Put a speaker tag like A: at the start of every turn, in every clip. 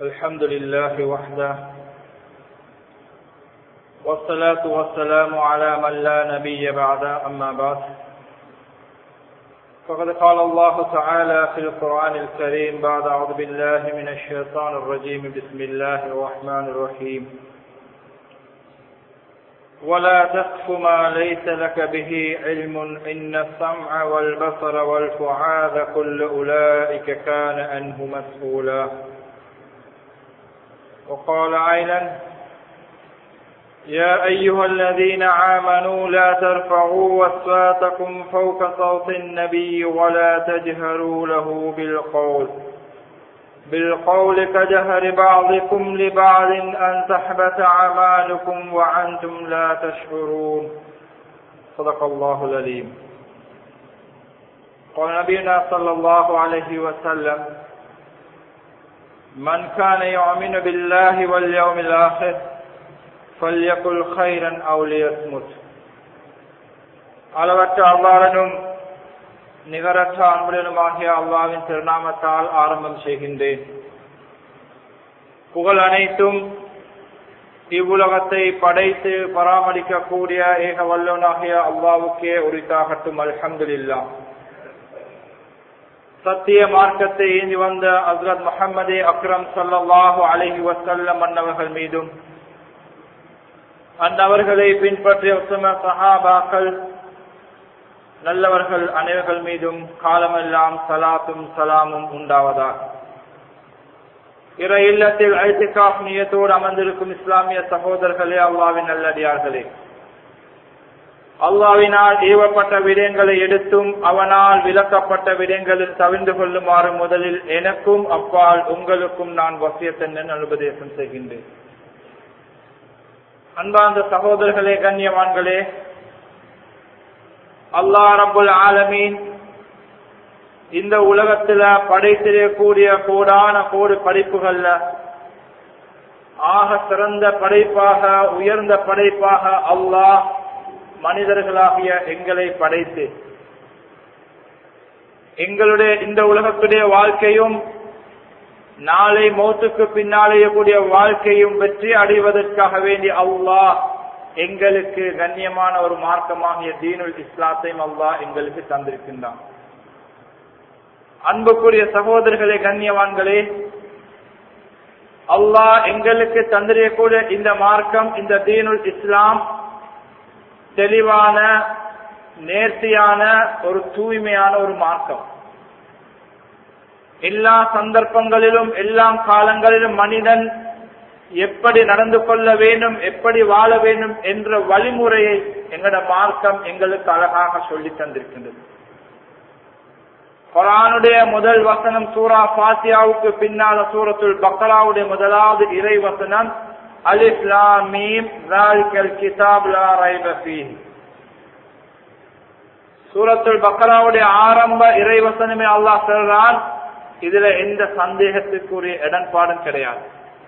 A: الحمد لله وحده والصلاة والسلام على من لا نبي بعد أما بعد فقد قال الله تعالى في القرآن الكريم بعد أعوذ بالله من الشيطان الرجيم بسم الله الرحمن الرحيم ولا تقف ما ليس لك به علم إن السمع والبصر والفعاذ كل أولئك كان عنه مسؤولا وقال عينا يا أيها الذين آمنوا لا ترفعوا أصواتكم فوق صوت النبي ولا تجهروا له بالقول بالقول كجهر بعضكم لبعض أن تحبط أعمالكم وأنتم لا تشعرون صدق الله العليم قال نبينا صلى الله عليه وسلم من كان يؤمن بالله واليوم الآخر فليقل خيرا أو ليصمت அளவற்ற அவ்வாறனும் நிகரற்ற அன்புடனுமாகிய அல்லாவின் திருநாமத்தால் ஆரம்பம் செய்கின்றேன் புகழ் அனைத்தும் இவ்வுலகத்தை படைத்து பராமரிக்கக்கூடிய ஏக வல்லவனாகிய அல்லாவுக்கே உரித்தாகட்டும் அல்ஹம்துலில்லா சத்திய மார்க்கத்தை ஏந்தி வந்த ஹசரத் முகமது அக்ரம் சல்லாஹு அலஹி வசல்லம் அன்னவர்கள் மீதும் அந்தவர்களை பின்பற்றிய உத்தம சஹாபாக்கள் நல்லவர்கள் அனைவர்கள் மீதும் காலமெல்லாம் சலாத்தும் சலாமும் உண்டாவதாக இற இல்லத்தில் ஐத்திகாப் நியத்தோடு அமர்ந்திருக்கும் இஸ்லாமிய சகோதரர்களே அல்லாவின் நல்லடியார்களே அல்லாவினால் ஏவப்பட்ட விடயங்களை எடுத்தும் அவனால் விளக்கப்பட்ட விடயங்களில் தவிர்ந்து கொள்ளுமாறு முதலில் எனக்கும் அப்பால் உங்களுக்கும் நான் வசியத்தென்ன உபதேசம் செய்கின்றேன் அன்பார்ந்த சகோதரர்களே கண்ணியவான்களே அல்லா ரபுல் ஆலமீன் இந்த உலகத்துல படைத்திடக்கூடிய கோடான கோடு படைப்புகள்ல ஆக சிறந்த படைப்பாக உயர்ந்த படைப்பாக அல்லாஹ் மனிதர்களாகிய எங்களை படைத்து எங்களுடைய இந்த உலகத்துடைய வாழ்க்கையும் நாளை மௌத்துக்கு பின்னாலேயே கூடிய வாழ்க்கையும் வெற்றி அடைவதற்காக வேண்டி அல்லாஹ் எங்களுக்கு கண்ணியமான ஒரு மார்க்கமாகிய தீனுல் இஸ்லாத்தையும் அல்லாஹ் எங்களுக்கு தந்திருக்கின்றான் அன்புக்குரிய சகோதரர்களே கண்ணியவான்களே அல்லாஹ் எங்களுக்கு தந்திரக்கூடிய இந்த மார்க்கம் இந்த தீனுல் இஸ்லாம் தெளிவான நேர்த்தியான ஒரு தூய்மையான ஒரு மார்க்கம் எல்லா சந்தர்ப்பங்களிலும் எல்லா காலங்களிலும் மனிதன் எப்படி நடந்து கொள்ள வேண்டும் எப்படி வாழ வேண்டும் என்ற வழிமுறையை எங்களோட மார்க்கம் எங்களுக்கு அழகாக சொல்லி தந்திருக்கின்றது குரானுடைய முதல் வசனம் சூரா பாத்தியாவுக்கு பின்னால சூரத்துல் பக்கராவுடைய முதலாவது இறை வசனம் அலிஸ்லாமீம் கிதாப் லா ரைப ஃபீஹ் சூரத்துல் பக்கராவுடைய ஆரம்ப இறைவசனமே அல்லாஹ் சொல்றான் இதுல எந்த சந்தேகத்துக்குரிய இடன்பாடும் கிடையாது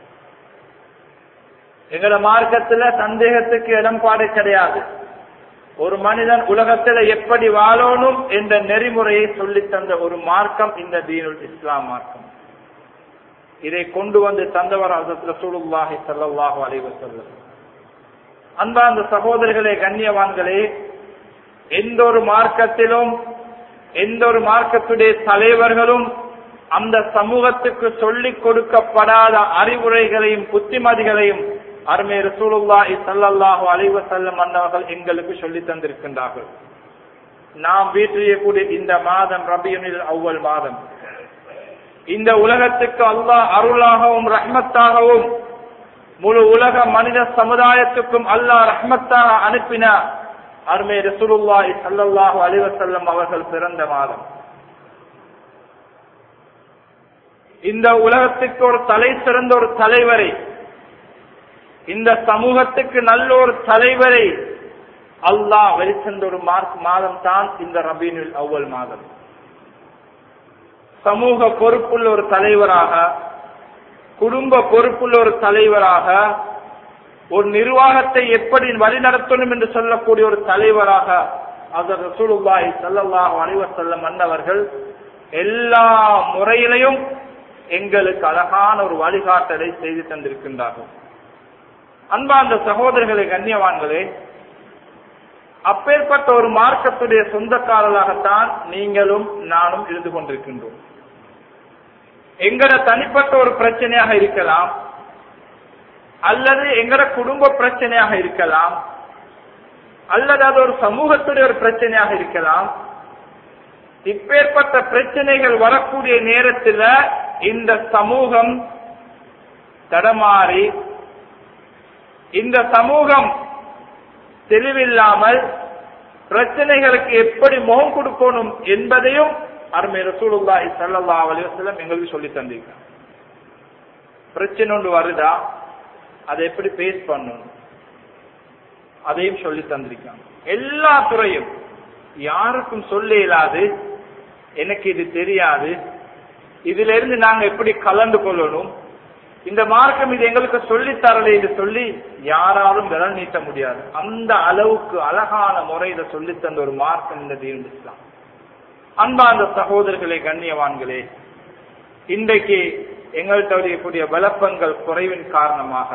A: எங்களோட மார்க்கத்துல சந்தேகத்துக்கு இடம்பாடு கிடையாது ஒரு மனிதன் உலகத்துல எப்படி வாழணும் என்ற நெறிமுறையை சொல்லி தந்த ஒரு மார்க்கம் இந்த தீனுல் இஸ்லாம் மார்க்கம் இதை கொண்டு வந்து தந்தவர் ரசூலுல்லாஹி சல்லாஹு அலைவசல்லம் அன்பார்ந்த சகோதரர்களே கண்ணியவான்களே எந்த ஒரு மார்க்கத்திலும் எந்த ஒரு மார்க்கத்துடைய தலைவர்களும் அந்த சமூகத்துக்கு சொல்லிக் கொடுக்கப்படாத அறிவுரைகளையும் புத்திமதிகளையும் அருமை ரசூலுல்லாஹி சல்லாஹூ அலைவ செல்லம் அன்னவர்கள் எங்களுக்கு சொல்லி தந்திருக்கின்றார்கள் நாம் வீட்டிலேயக்கூடிய இந்த மாதம் ரபியனில் அவ்வள் மாதம் இந்த உலகத்துக்கு அல்லாஹ் அருளாகவும் ரஹ்மத்தாகவும் முழு உலக மனித சமுதாயத்துக்கும் அல்லாஹ் ரஹ்மத்தாக அனுப்பின அருமை ரசூலுல்லாஹி சல்லாஹூ அலிவசல்லம் அவர்கள் பிறந்த மாதம் இந்த உலகத்துக்கு ஒரு தலை சிறந்த ஒரு தலைவரை இந்த சமூகத்துக்கு நல்ல ஒரு தலைவரை அல்லாஹ் வெளிச்சந்த ஒரு மார்க் மாதம் தான் இந்த ரபீனுல் அவ்வல் மாதம் சமூக பொறுப்புள்ள ஒரு தலைவராக குடும்ப பொறுப்புள்ள ஒரு தலைவராக ஒரு நிர்வாகத்தை எப்படி வழிநடத்தணும் என்று சொல்லக்கூடிய ஒரு தலைவராக அதர் ரசூலுல்லாஹி ஸல்லல்லாஹு அலைஹி வஸல்லம் அன்னவர்கள் எல்லா முறையிலையும் எங்களுக்கு அழகான ஒரு வழிகாட்டலை செய்து தந்திருக்கின்றார்கள் அன்பார்ந்த சகோதரர்களே கண்ணியவான்களே அப்பேற்பட்ட ஒரு மார்க்கத்துடைய சொந்தக்காரர்களாகத்தான் நீங்களும் நானும் இருந்து கொண்டிருக்கின்றோம் எங்கட தனிப்பட்ட ஒரு பிரச்சனையாக இருக்கலாம் அல்லது எங்கட குடும்ப பிரச்சனையாக இருக்கலாம் அல்லது அது ஒரு சமூகத்துடைய ஒரு பிரச்சனையாக இருக்கலாம் இப்பேற்பட்ட பிரச்சனைகள் வரக்கூடிய நேரத்தில் இந்த சமூகம் தடமாறி இந்த சமூகம் தெளிவில்லாமல் பிரச்சனைகளுக்கு எப்படி முகம் கொடுக்கணும் என்பதையும் அருமை ரசூலுல்லாஹி ஸல்லல்லாஹு அலைஹி வஸல்லம் எங்களுக்கு சொல்லி தந்திருக்காங்க பிரச்சனை ஒன்று வருதா அதை எப்படி பேஸ் பண்ணணும் அதையும் சொல்லி தந்திருக்காங்க எல்லா துறையும் யாருக்கும் சொல்ல இயலாது எனக்கு இது தெரியாது இதுல இருந்து நாங்க எப்படி கலந்து கொள்ளணும் இந்த மார்க்கம் இது எங்களுக்கு சொல்லி தரல என்று சொல்லி யாராலும் விரல் நீட்ட முடியாது அந்த அளவுக்கு அழகான முறையில சொல்லி தந்த ஒரு மார்க்கம் இந்த தீன் இஸ்லாம் அன்பார்ந்த சகோதரர்களே கண்ணியவான்களே இன்றைக்கு எங்கள்கிட்ட இருக்கக்கூடிய விளப்பங்கள் குறைவின் காரணமாக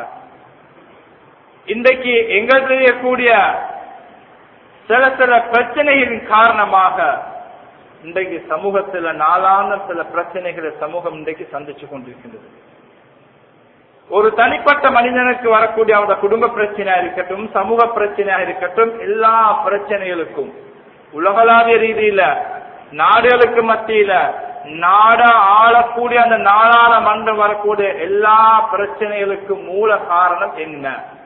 A: இன்றைக்கு எங்கள்கிட்ட இருக்கக்கூடிய சில சில பிரச்சனைகளின் காரணமாக இன்றைக்கு சமூகத்துல நாளான சில பிரச்சனைகளை சமூகம் இன்றைக்கு சந்திச்சு கொண்டிருக்கின்றது ஒரு தனிப்பட்ட மனிதனுக்கு வரக்கூடிய அவனோட குடும்ப பிரச்சனையா இருக்கட்டும் சமூக பிரச்சனையா இருக்கட்டும் எல்லா பிரச்சனைகளுக்கும் உலகளாவிய ரீதியில நாடுகளுக்கு மத்தியில நாட ஆளக்கூடிய அந்த நாடாள மன்றம் வரக்கூடிய எல்லா பிரச்சனைகளுக்கும் மூல காரணம் என்ன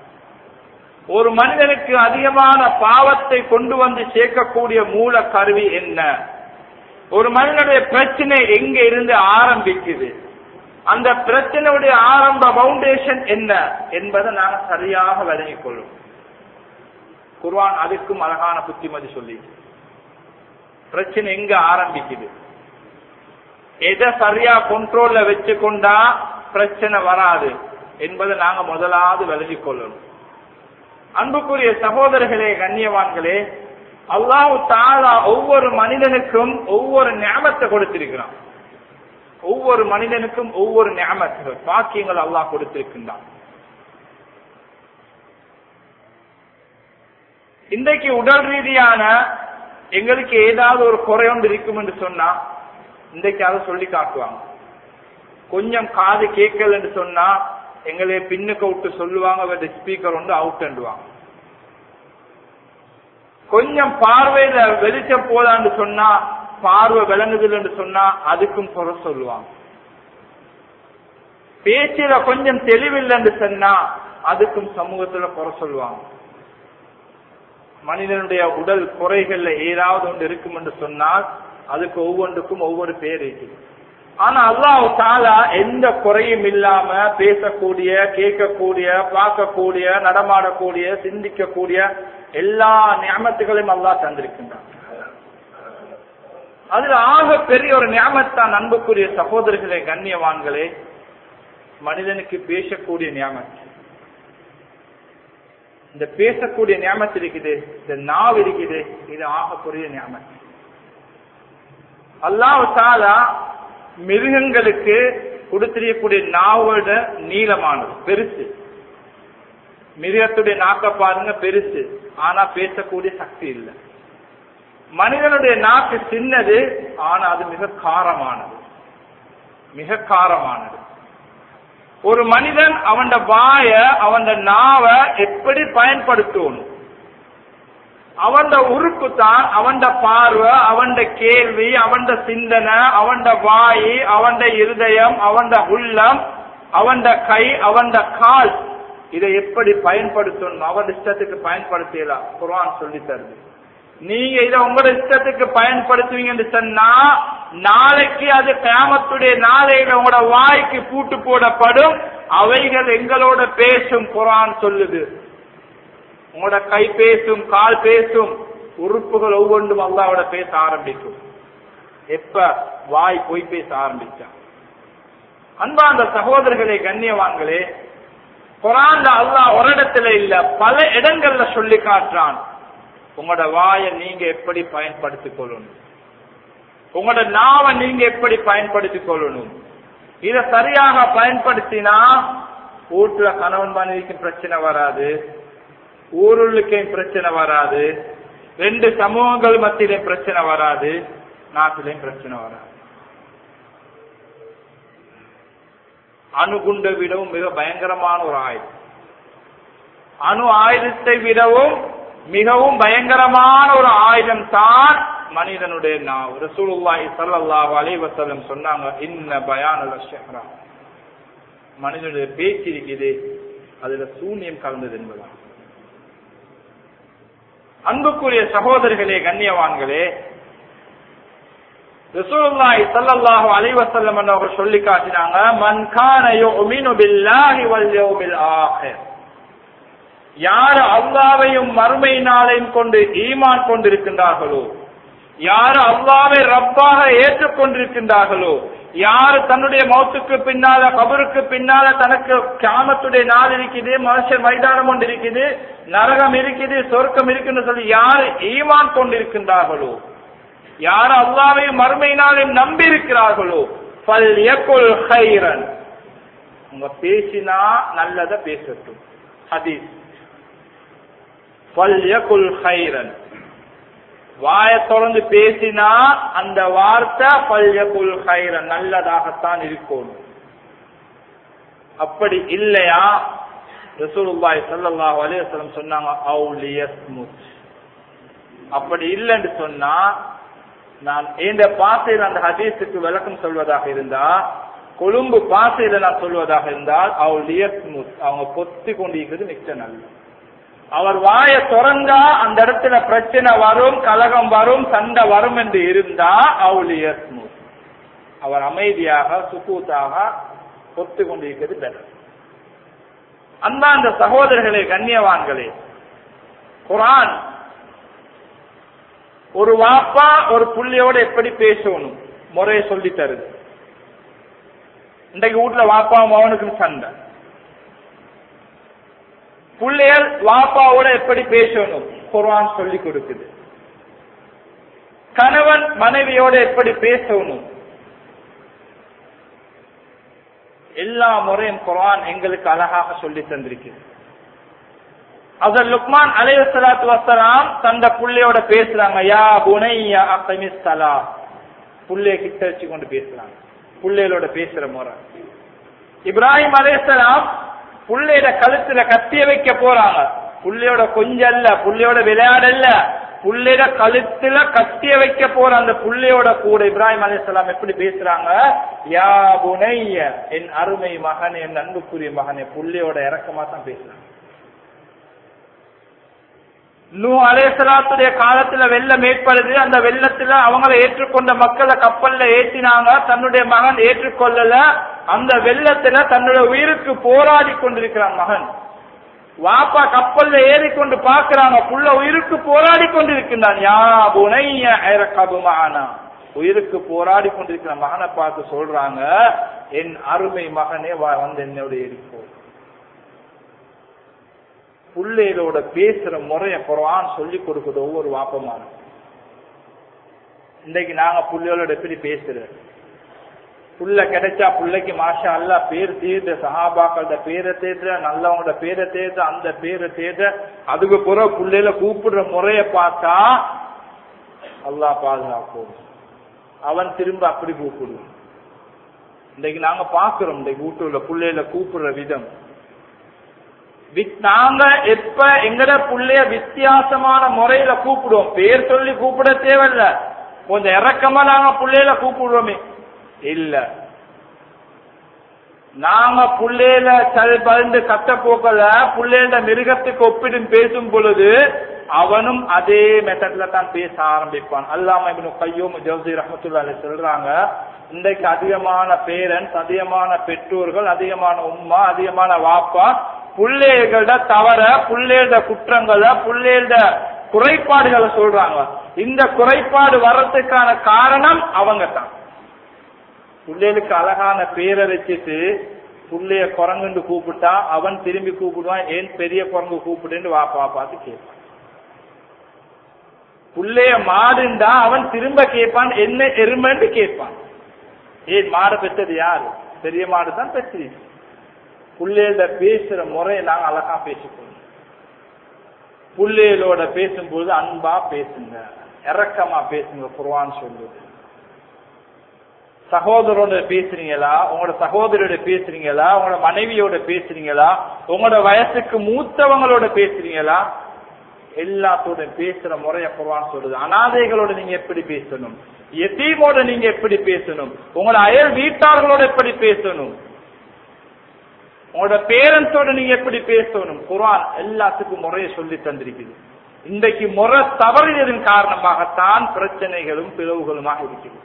A: ஒரு மனிதனுக்கு அதிகமான பாவத்தை கொண்டு வந்து சேர்க்கக்கூடிய மூல கருவி என்ன ஒரு மனிதனுடைய பிரச்சனை எங்க இருந்து ஆரம்பிக்குது அந்த பிரச்சனையுடைய ஆரம்ப பவுண்டேஷன் என்ன என்பதை நாங்க சரியாக விளங்கிக் கொள்ளும் குர்வான் அதுக்கும் அழகான புத்திமதி சொல்லி பிரச்சனை எங்க ஆரம்பிக்குது எதை சரியா கண்ட்ரோல்ல வச்சு கொண்டா பிரச்சனை வராது என்பதை நாங்க முதலாவது விலகிக் கொள்ளணும் அன்புக்குரிய சகோதரர்களே கண்ணியவான்களே அல்லாஹு தாலா ஒவ்வொரு மனிதனுக்கும் ஒவ்வொரு ஞாபகத்தை கொடுத்திருக்கிறான் ஒவ்வொரு மனிதனுக்கும் ஒவ்வொரு ஞாபகங்கள் பாக்கியங்கள் அல்லாஹ் கொடுத்திருக்கின்றான் இன்றைக்கு உடல் ரீதியான எங்களுக்கு ஏதாவது ஒரு குறை ஒன்று இருக்கும் என்று சொன்னா இன்றைக்கு அதை சொல்லி காட்டுவாங்க கொஞ்சம் காது கேட்கல என்று சொன்னா எங்களை பின்னுக்கு விட்டு சொல்லுவாங்க ஸ்பீக்கர் வந்து அவுட் அண்டுவாங்க கொஞ்சம் பார்வையில வெளிச்சம் போதான்னு சொன்னா பார்வை விளங்குதில் என்று சொன்னா அதுக்கும் குறை சொல்லுவாங்க பேச்சில கொஞ்சம் தெளிவில்லைன்னு சொன்னா அதுக்கும் சமூகத்துல குறை சொல்லுவாங்க மனிதனுடைய உடல் குறைகள்ல ஏதாவது ஒன்று இருக்கும் என்று சொன்னால் அதுக்கு ஒவ்வொன்றுக்கும் ஒவ்வொரு பேர் இருக்குது ஆனா அல்லாஹ் தாலா எந்த குறையும் இல்லாம பேசக்கூடிய கேட்கக்கூடிய பார்க்கக்கூடிய நடமாடக்கூடிய சிந்திக்கக்கூடிய எல்லா ஞாபகங்களையும் அல்லாஹ் தந்திருக்கின்றான் அதுல ஆக பெரிய ஒரு ஞாபகத்தான் அன்புக்குரிய சகோதரர்களே கண்ணியவான்களே மனிதனுக்கு பேசக்கூடிய ஞாபகம் இந்த பேசக்கூடிய ஞாபகம் இருக்குது இந்த நாவ் இருக்குது இது ஆகக்கூடிய ஞாபகம் அல்லாஹ் தாலா மிருகங்களுக்கு கொடுத்திருக்கக்கூடிய நாவோட நீளமானது பெருசு மிருகத்துடைய நாக்க பாருங்க பெருசு ஆனா பேசக்கூடிய சக்தி இல்லை மனிதனுடைய நாக்கு சின்னது ஆனா அது மிக காரமானது மிக காரமானது ஒரு மனிதன் அவன் வாய அவன் நாவ எப்படி பயன்படுத்தணும் அவன் உறுப்பு தான் அவன் பார்வை அவன் கேள்வி அவன் சிந்தனை அவன் வாய் அவன் இருதயம் அவன் உள்ளம் அவன் கை அவன் கால் இதை எப்படி பயன்படுத்தணும் அவன் இஷ்டத்துக்கு பயன்படுத்தலாம் குர்ஆன் சொல்லி தருது நீங்க இதை உங்களோட இஷ்டத்துக்கு பயன்படுத்துவீங்கன்னு சொன்னா நாளைக்கு அது கிராமத்துடைய நாளையில உங்களோட வாய்க்கு பூட்டு போடப்படும் அவைகள் எங்களோட பேசும் குரான் சொல்லுது உங்களோட கை பேசும் கால் பேசும் உறுப்புகள் ஒவ்வொன்றும் அல்லாவோட பேச ஆரம்பிக்கும் எப்ப வாய் பொய் பேச ஆரம்பிச்சா அன்பா அந்த சகோதரர்களே கண்ணியவான்களே குரான்ல அல்லாஹ் ஒரு இடத்துல இல்ல பல இடங்கள்ல சொல்லி காட்டுறான் உங்களோட வாயை நீங்க எப்படி பயன்படுத்திக் கொள்ளணும் உங்களோட நாவை நீங்க எப்படி பயன்படுத்திக் கொள்ளணும் இத சரியாக பயன்படுத்தினா வீட்டுல கணவன் மனைவிக்கும் பிரச்சனை வராது ஊருள்ளுக்கும் பிரச்சனை வராது ரெண்டு சமூகங்கள் மத்தியிலும் பிரச்சனை வராது நாட்டிலையும் பிரச்சனை வராது அணுகுண்டை விடவும் மிக பயங்கரமான ஒரு ஆயுதம் அணு ஆயுதத்தை விடவும் மிகவும் பயங்கரமான ஒரு ஆயுதம் தான் மனிதனுடைய நாவ் ரசூலுல்லாஹி ஸல்லல்லாஹு அலைஹி வஸல்லம் சொன்னாங்க இன்ன பயானுல் ஷஹ்ரா மனிதனுடைய பேச்சு இருக்குது அதுல சூன்யம் கலந்தது என்பதா அன்புக்குரிய சகோதரர்களே கண்ணியவான்களே ரசூலுல்லாஹி ஸல்லல்லாஹு அலைஹி வஸல்லம் அவர்கள் சொல்லி காட்டினாங்க மன் கான யுமினு பில்லாஹி வல் யௌமில் ஆஹிர் யார் அல்லாவையும் மறுமை நாளையும் கொண்டு ஈமான் கொண்டிருக்கின்றார்களோ யார் அல்லாவை ரப்பாக ஏற்றுக்கொண்டிருக்கின்றார்களோ யார் தன்னுடைய மௌத்துக்கு பின்னால கபருக்கு பின்னால தனக்கு கியாமத்துடைய நாள் இருக்குது மனுஷர் மைதானம் ஒன்று இருக்குது நரகம் இருக்குது சொர்க்கம் இருக்குன்னு சொல்லி யார் ஈமான் கொண்டிருக்கின்றார்களோ யார் அல்லாவையும் மறுமை நாளையும் நம்பி இருக்கிறார்களோ பல் யக்குல் ஹைரன் உங்க பேசினா நல்லத பேசட்டும் ஹதீஸ் பல் யக்குல் ஹைரன் வாய தொடர்ந்து பேசினா அந்த வார்த்தை பல்யகுல் ஹைரன் நல்லதாகத்தான் இருக்கும் அப்படி இல்லையா ரசூலுல்லாஹி ஸல்லல்லாஹு அலைஹி வஸல்லம் சொன்னாங்க அவுலியஸ்முத் அப்படி இல்லைன்னு சொன்னா நான் இந்த பாசையில் அந்த ஹதீஸுக்கு விளக்கம் சொல்வதாக இருந்தா கொழும்பு பாசையில நான் சொல்வதாக இருந்தால் அவுலியஸ்முத் அவங்க பொத்தி கொண்டிருக்கிறது மிக்க நல்லது அவர் வாய திறந்தா அந்த இடத்துல பிரச்சனை வரும் கலகம் வரும் சண்டை வரும் என்று இருந்தா அவுலியஸ்மு அவர் அமைதியாக சுக்கூத்தாக பொத்து கொண்டிருக்கிறது பெறர் அன்பாந்த சகோதரர்களே கண்ணியவான்களே குரான் ஒரு வாப்பா ஒரு புள்ளியோட எப்படி பேசணும் முறையை சொல்லி தருது இன்றைக்கு வீட்டுல வாப்பாவும் மகனுக்கும் சண்டை பிள்ளைகள் வாப்பாவோட எப்படி பேசணும் குர்ஆன் சொல்லி கொடுக்குது கணவன் மனைவியோட எப்படி பேசணும் எல்லா முறையும் குர்ஆன் எங்களுக்கு அழகாக சொல்லி தந்திருக்குது அதர் லுக்மான் அலைவசலாத்து வசலாம் தந்த புள்ளையோட பேசுறாங்க யா புனையா அக்கமிஸ்தலா புள்ளைய கிட்ட வச்சு கொண்டு பேசுறாங்க புள்ளைகளோட பேசுற முறை இப்ராஹிம் அலைசலாம் புள்ளையோட கழுத்துல கத்திய வைக்க போறாங்க புள்ளையோட கொஞ்சம் அல்ல புள்ளையோட விளையாடல்ல புள்ளையோட கழுத்துல கத்திய வைக்க போற அந்த புள்ளையோட கூட இப்ராஹிம் அலிஸ்லாம் எப்படி பேசுறாங்க யா புனைய என் அருமை மகன் என் அன்புக்குரிய மகனே புள்ளையோட இறக்கமா தான் பேசுறாங்க நூ அலேசலாத்துடைய காலத்துல வெள்ளம் ஏற்படுது அந்த வெள்ளத்துல அவங்களை ஏற்றுக்கொண்ட மக்களை கப்பல்ல ஏற்றினாங்க தன்னுடைய மகன் ஏற்றுக்கொள்ளல அந்த வெள்ளத்துல தன்னுடைய உயிருக்கு போராடி கொண்டிருக்கிறான் மகன் வாப்பா கப்பல்ல ஏறிக்கொண்டு பாக்குறாங்க புள்ள உயிருக்கு போராடி கொண்டிருக்கின்றான் யா புனைய கபுமானா உயிருக்கு போராடி கொண்டிருக்கிற மகனை பார்த்து சொல்றாங்க என் அருமை மகனே வா வந்து என்னோட இருக்கோ புள்ளைகளோட பேசுற முறைய குரான் சொல்லி கொடுக்குது ஒவ்வொரு வாப்பமான இன்னைக்கு நாங்க புள்ளைகளோட எப்படி பேசுறோம் புள்ள கிடைச்சா புள்ளைக்கு மாஷா அல்ல பேர் தேர்ந்த சஹாபாக்களோட பேரை தேர்ந்த நல்லவங்களோட பேரை தேர்ந்த அந்த பேரை தேர்ந்த அதுக்கு பிறகு புள்ளையில கூப்பிடுற முறைய பார்த்தா அல்லா பாதுகாப்போம் அவன் திரும்ப அப்படி கூப்பிடுவான் இன்னைக்கு நாங்க பாக்குறோம் இந்த வீட்டுல புள்ளையில கூப்பிடுற விதம் நாங்க எப்ப எங்கட புள்ளைய வித்தியாசமான முறையில கூப்பிடுவோம் பேர் சொல்லி கூப்பிட தேவையில்ல கொஞ்சம் இறக்கமா நாங்க புள்ளையில கூப்பிடுவோமே இல்ல நாங்க புள்ளையில சல் பறந்து கத்த போக்கல புள்ளையில மிருகத்துக்கு ஒப்பிடும் பேசும் பொழுது அவனும் அதே மெத்தட்ல தான் பேச ஆரம்பிப்பான் அல்லாம இவனு கையோம் ஜவுசி ரஹமத்துல்லால சொல்றாங்க இன்றைக்கு அதிகமான பேரன்ஸ் அதிகமான பெற்றோர்கள் அதிகமான உம்மா அதிகமான வாப்பா புள்ளைகளோட தவற புள்ளையோட குற்றங்களை புள்ளையோட குறைபாடுகளை சொல்றாங்க இந்த குறைபாடு வர்றதுக்கான காரணம் அவங்க தான் பிள்ளைகளுக்கு அழகான பேரை வச்சுட்டு புள்ளைய குரங்குன்னு கூப்பிட்டா அவன் திரும்பி கூப்பிடுவான் ஏன் பெரிய குரங்கு கூப்பிடுன்னு வாப்பா பார்த்து கேட்பான் புள்ளைய மாடுண்டா அவன் திரும்ப கேட்பான் என்ன எருமைன்னு கேட்பான் ஏன் மாடை பெற்றது யாரு பெரிய மாடு தான் பெற்றிருக்கு புள்ளையோட பேசுற முறையை நாங்க அழகா பேசிக்கணும் புள்ளைகளோட பேசும்போது அன்பா பேசுங்க இறக்கமா பேசுங்க குர்வான் சொல்லுது சகோதரோட பேசுறீங்களா உங்களோட சகோதரியோட பேசுறீங்களா உங்களோட மனைவியோட பேசுறீங்களா உங்களோட வயசுக்கு மூத்தவங்களோட பேசுறீங்களா எல்லாத்தோட பேசுற முறைய குர்வான் சொல்லுது அனாதைகளோட நீங்க எப்படி பேசணும் எத்தீமோட நீங்க எப்படி பேசணும் உங்களோட அயல் வீட்டார்களோட எப்படி பேசணும் உங்களோட பேரண்ட்ஸோட நீங்க எப்படி பேசணும் குர்ஆன் எல்லாத்துக்கும் முறையை சொல்லி தந்திருக்குது இன்றைக்கு முறை தவறியதன் காரணமாகத்தான் பிரச்சனைகளும் பிளவுகளுமாக இருக்குது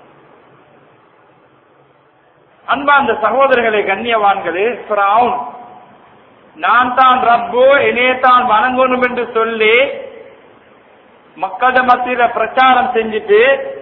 A: அன்பா அந்த சகோதரர்களே கண்ணியவான்களே ஃபிரௌன் நான் தான் ரப்பு என்னையே தான் வணங்கணும் என்று சொல்லி மக்கள மத்தியில பிரச்சாரம் செஞ்சுட்டு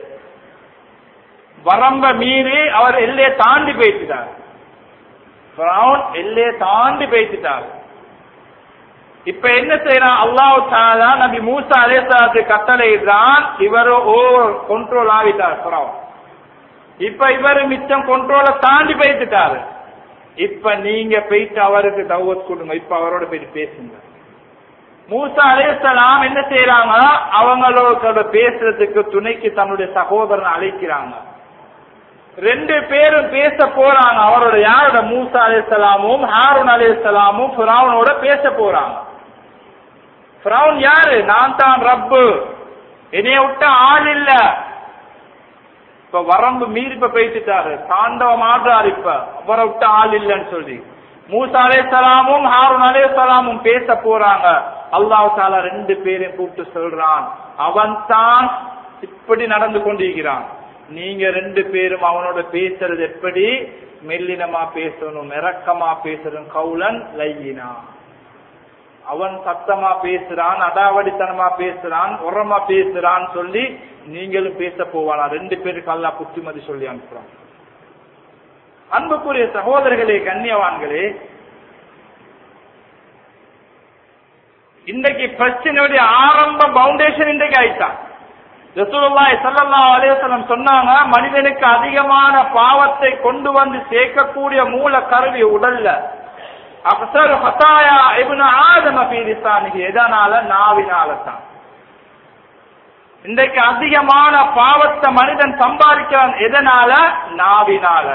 A: வரம்ப மீறி அவர் எல்லையை தாண்டி போயிட்டுட்டார் ஃபிரௌன் எல்லையை தாண்டி போயிட்டுட்டார் இப்ப என்ன செய்யறான் அல்லாஹ் தாலா நபி மூசா அலேசாத்து கட்டளையிடுறான் இவரு ஓவர் கண்ட்ரோல் ஆகிட்டார் ஃபிரௌன் இப்ப இவரு மிச்சம் கண்ட்ரோல தாண்டி போயிட்டுட்டாரு இப்ப நீங்க போயிட்டு அவருக்கு தௌவத் கொடுங்க இப்ப அவரோட போயிட்டு பேசுங்க மூசா அலேசலாம் என்ன செய்யறாங்க அவங்களோட பேசுறதுக்கு துணைக்கு தன்னுடைய சகோதரன் அழைக்கிறாங்க ரெண்டு பேரும் பேச போறாங்க அவரோட யாரோட மூசா அலேசலாமும் ஹாரூன் அலேசலாமும் ஃபிரௌனோட பேச போறாங்க ஃபிரௌன் யாரு நான் தான் ரப்பு என்னைய விட்ட ஆள் இல்ல இப்ப வரம்பு மீறி இப்ப பேசிட்டாரு தாண்டவம் ஆடுறாரு இப்ப அவரை விட்ட ஆள் இல்லைன்னு சொல்லி மூசா அலேசலாமும் ஹாரூன் அலேசலாமும் பேச போறாங்க அல்லாஹ் தாலா ரெண்டு பேரையும் கூப்பிட்டு சொல்றான் அவன் தான் இப்படி நடந்து கொண்டிருக்கிறான் நீங்க ரெண்டு பேரும் அவனோட பேசுறது எப்படி மெல்லினமா பேசணும் இறக்கமா பேசணும் கவுலன் லையினா அவன் சத்தமா பேசுறான் அடாவடித்தனமா பேசுறான் உரமா பேசுறான் சொல்லி நீங்களும் பேச போவானா ரெண்டு பேருக்கு அல்லா புத்திமதி சொல்லி அனுப்புறான் அன்புக்குரிய சகோதரர்களே கண்ணியவான்களே இன்றைக்கு பிரச்சனையுடைய ஆரம்ப பவுண்டேஷன் இன்றைக்கு ஆயிட்டான் ரசூலுல்லாஹி ஸல்லல்லாஹு அலைஹி வஸல்லம் சொன்னாங்க மனிதனுக்கு அதிகமான பாவத்தை கொண்டு வந்து சேர்க்கக்கூடிய மூல கருவி உடல்ல அக்ஸர் ஹதாயா இப்னு ஆதம ஃபீ லிசானிஹி எதனால நாவினால தான் இன்றைக்கு அதிகமான பாவத்தை மனிதன் சம்பாதிக்கிறான் எதனால நாவினால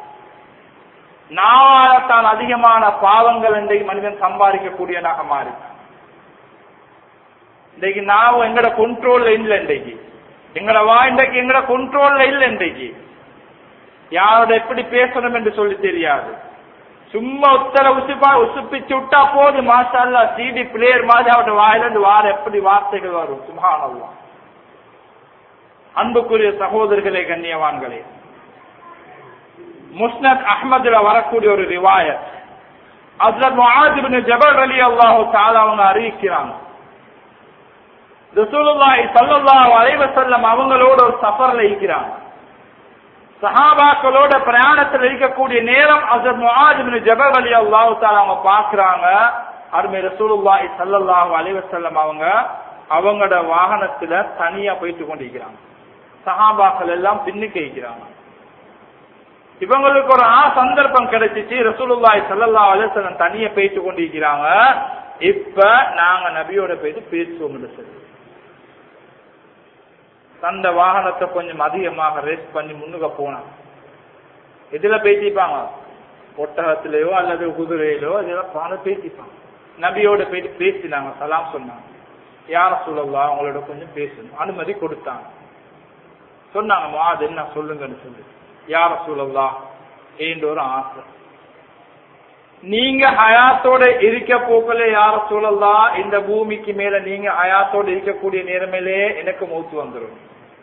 A: நாவால தான் அதிகமான பாவங்கள் இன்றைக்கு மனிதன் சம்பாதிக்கக்கூடியதாக மாறி இன்றைக்கு நாவு எங்கட கண்ட்ரோல்ல இல்லை இன்றைக்கு எங்கட வா இன்றைக்கு எங்கட கண்ட்ரோல்ல இல்லை இன்றைக்கு யாரோட எப்படி பேசணும் என்று சொல்லி தெரியாது சும்மா உத்தர உசுப்பா உசுப்பிச்சு விட்டா போது மாஷா சிடி பிளேயர் மாதிரி அவருடைய வாயிலிருந்து வார எப்படி வார்த்தைகள் வரும் சுபானல்லா அன்புக்குரிய சகோதரர்களே கண்ணியவான்களே முஸ்னத் அஹ்மதுல வரக்கூடிய ஒரு ரிவாயத் ஹஸ்ரத் முஆத் இப்னு ஜபல் அலி அல்லாஹு தஆலா அவங்க அறிவிக்கிறாங்க ரசூலுல்லாஹி ஸல்லல்லாஹு அலைஹி வஸல்லம் அவங்களோட ஒரு சஃபர்ல இருக்கிறாங்க சஹாபாக்களோட பிரயாணத்தில் இருக்கக்கூடிய நேரம் ஹஸ்ரத் முஆத் இப்னு ஜபல் அலி அல்லாஹு தஆலா அவங்க பார்க்கறாங்க அருமை ரசூலுல்லாஹி ஸல்லல்லாஹு அலைஹி வஸல்லம் அவங்க அவங்களோட வாகனத்துல தனியா போயிட்டு கொண்டிருக்கிறாங்க சஹாபாக்கள் எல்லாம் பின்னுக்கு இருக்கிறாங்க இவங்களுக்கு ஒரு ஆ சந்தர்ப்பம் கிடைச்சிச்சு ரசூலுல்லாஹி ஸல்லல்லாஹு அலைஹி வஸல்லம் தனியா போயிட்டு கொண்டிருக்கிறாங்க இப்ப நாங்க நபியோட போயிட்டு பேசுவோம் சொல்லி தந்த வாகனத்தை கொஞ்சம் அதிகமாக ரேஸ் பண்ணி முன்னுக்கு போனாங்க எதுல பேசிப்பாங்க ஒட்டகத்திலேயோ அல்லது குதிரையிலோ இதெல்லாம் பான பேசிப்பாங்க நபியோட போயிட்டு பேசினாங்க சலாம் சொன்னாங்க யார சொல்லலாம் அவங்களோட கொஞ்சம் பேசணும் அனுமதி கொடுத்தாங்க சொன்னாங்க மாது என்ன சொல்லுங்கன்னு சொல்லி யார சொல்லலாம் ஏன்ற ஒரு ஆசை நீங்க ஹயாத்தோட இருக்க போக்கல யார சொல்லலாம் இந்த பூமிக்கு மேல நீங்க ஹயாத்தோட இருக்கக்கூடிய நேரமேலே எனக்கு மூத்து வந்துடும்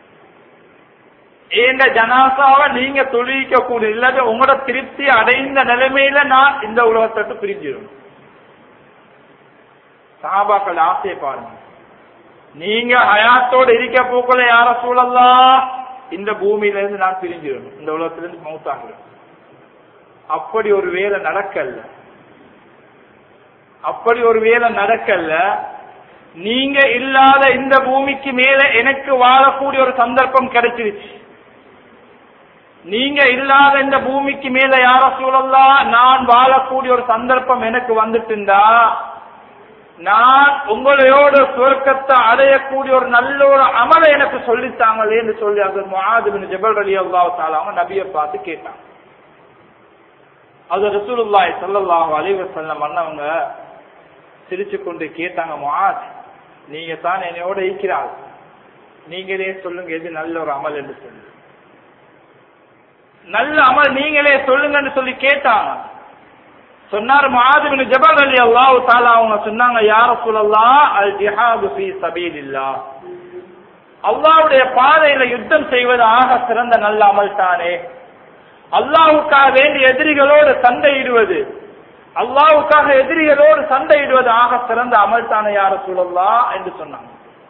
A: இந்த ஜனாசாவை நீங்க தொழிலிக்க கூடிய இல்லாத உங்களோட திருப்தி அடைந்த நிலைமையில நான் இந்த உலகத்தை பிரிஞ்சிடும் சாபாக்கள் ஆசையை பாருங்க நீங்க ஹயாத்தோட இருக்க போக்கல யார சூழல்லாம் இந்த பூமியில இருந்து நான் பிரிஞ்சிடணும் இந்த உலகத்திலிருந்து மௌத்தாகிடும் அப்படி ஒரு வேலை நடக்கல அப்படி ஒரு வேலை நடக்கல நீங்க இல்லாத இந்த பூமிக்கு மேல எனக்கு வாழக்கூடிய ஒரு சந்தர்ப்பம் கிடைச்சிருச்சு நீங்க இல்லாத இந்த பூமிக்கு மேல யார சூழல்லாம் நான் வாழக்கூடிய ஒரு சந்தர்ப்பம் எனக்கு வந்துட்டுண்டா நான் உங்களையோட சுவர்க்கத்தை அடையக்கூடிய ஒரு நல்ல ஒரு அமலை எனக்கு சொல்லித்தாங்களே என்று சொல்லி அது முஆதுபின் ஜபல் அலி அல்லாஹ் தாலாம நபியை பார்த்து கேட்டாங்க அது ரசூலுல்லாஹி ஸல்லல்லாஹு அலைஹி வஸல்லம் அண்ணவங்க சிரிச்சு கொண்டு கேட்டாங்க முஆத் நீங்க தான் என்னையோட இருக்கிறாள் நீங்களே சொல்லுங்க எது நல்ல ஒரு அமல் என்று சொல்லி நல்ல அமல் நீங்களே சொல்லுங்கன்னு சொல்லி கேட்டாங்க சொன்னார் முஆதுபின் ஜபல் அலி அல்லாஹ் தாலா அவங்க சொன்னாங்க யார சொல்லலாம் அல் ஜிஹாது ஃபீ சபீலில்லாஹ் அல்லாஹ்வுடைய பாதையில யுத்தம் செய்வது ஆக சிறந்த நல்ல அமல் தானே அல்லாஹுக்காக வேண்டி எதிரிகளோடு சண்டையிடுவது அல்லாஹுக்காக எதிரிகளோடு சண்டையிடுவது ஆக சிறந்த அமல் தானே யார சொல்லலாம் என்று சொன்னாங்க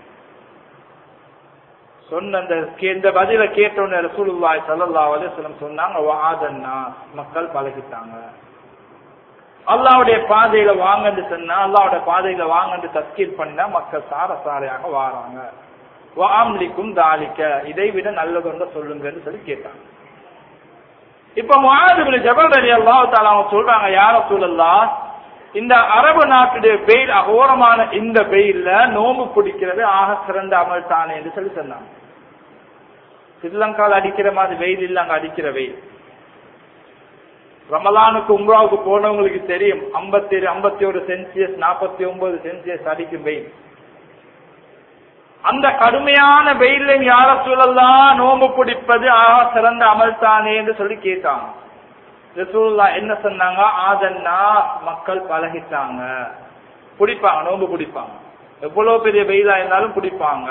A: சொன்ன அந்த கே- இந்த பதில கேட்டோன்னு ரசூலுல்லாஹி ஸல்லல்லாஹு அலைஹி வஸல்லம் சொன்னாங்க வாதன்னா மக்கள் பழகிட்டாங்க அல்லாவுடைய பாதையில வாங்கன்னு சொன்னா அல்லாவுடைய பாதையில வாங்கன்னு தஸ்கீல் பண்ணா மக்கள் சார சாரையாக வாராங்க வாம்லிக்கும் தாலிக்க இதை விட நல்லதொன்ற சொல்லுங்கன்னு சொல்லி கேட்டாங்க இப்ப முஆதுபின் ஜபல் அலி அல்லாஹ் தாலா அவங்க சொல்றாங்க யார சூழல்லா இந்த அரபு நாட்டுடைய வெயில் அகோரமான இந்த வெயில்ல நோம்பு பிடிக்கிறது ஆக சிறந்த அமல் தானே என்று சொல்லி சொன்னாங்க ஸ்ரீலங்கால அடிக்கிற மாதிரி வெயில் இல்ல அங்க அடிக்கிற வெயில் ரமலானுக்கு உம்ராவுக்கு போனவங்களுக்கு தெரியும் ஐம்பத்தி ஐம்பத்தி ஒரு சென்சியஸ் நாற்பத்தி ஒன்பது சென்சியஸ் அடிக்கும் வெயில் அந்த கடுமையான வெயிலையும் யார சூழல்லாம் நோம்பு பிடிப்பது ஆக சிறந்த அமல் தானே என்று சொல்லி கேட்டாங்க ரசூல்லா என்ன சொன்னாங்க ஆதன்னா மக்கள் பழகிட்டாங்க பிடிப்பாங்க நோம்பு பிடிப்பாங்க எவ்வளவு பெரிய வெயிலா இருந்தாலும் பிடிப்பாங்க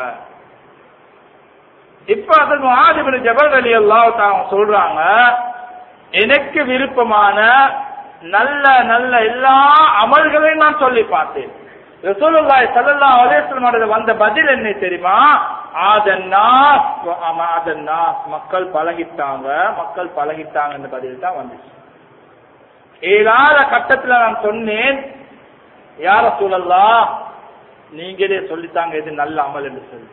A: இப்ப அதற்கு ஆதிபதி ஜபல் அலி அல்லாஹ் சொல்றாங்க எனக்கு விருப்பமான நல்ல நல்ல எல்லா அமல்களையும் நான் சொல்லி பார்த்தேன் ரசூலுல்லாஹி ஸல்லல்லாஹு அலைஹி வஸல்லம் வந்த பதில் என்ன தெரியுமா ஆதன்னாஸ் வ அமாதன்னாஸ் மக்கள் பழகிட்டாங்க மக்கள் பழகிட்டாங்கன்ற பதில் தான் வந்துச்சு ஏழாத கட்டத்துல நான் சொன்னேன் யார சூழல்லா நீங்களே சொல்லித்தாங்க இது நல்ல அமல் என்று சொல்லி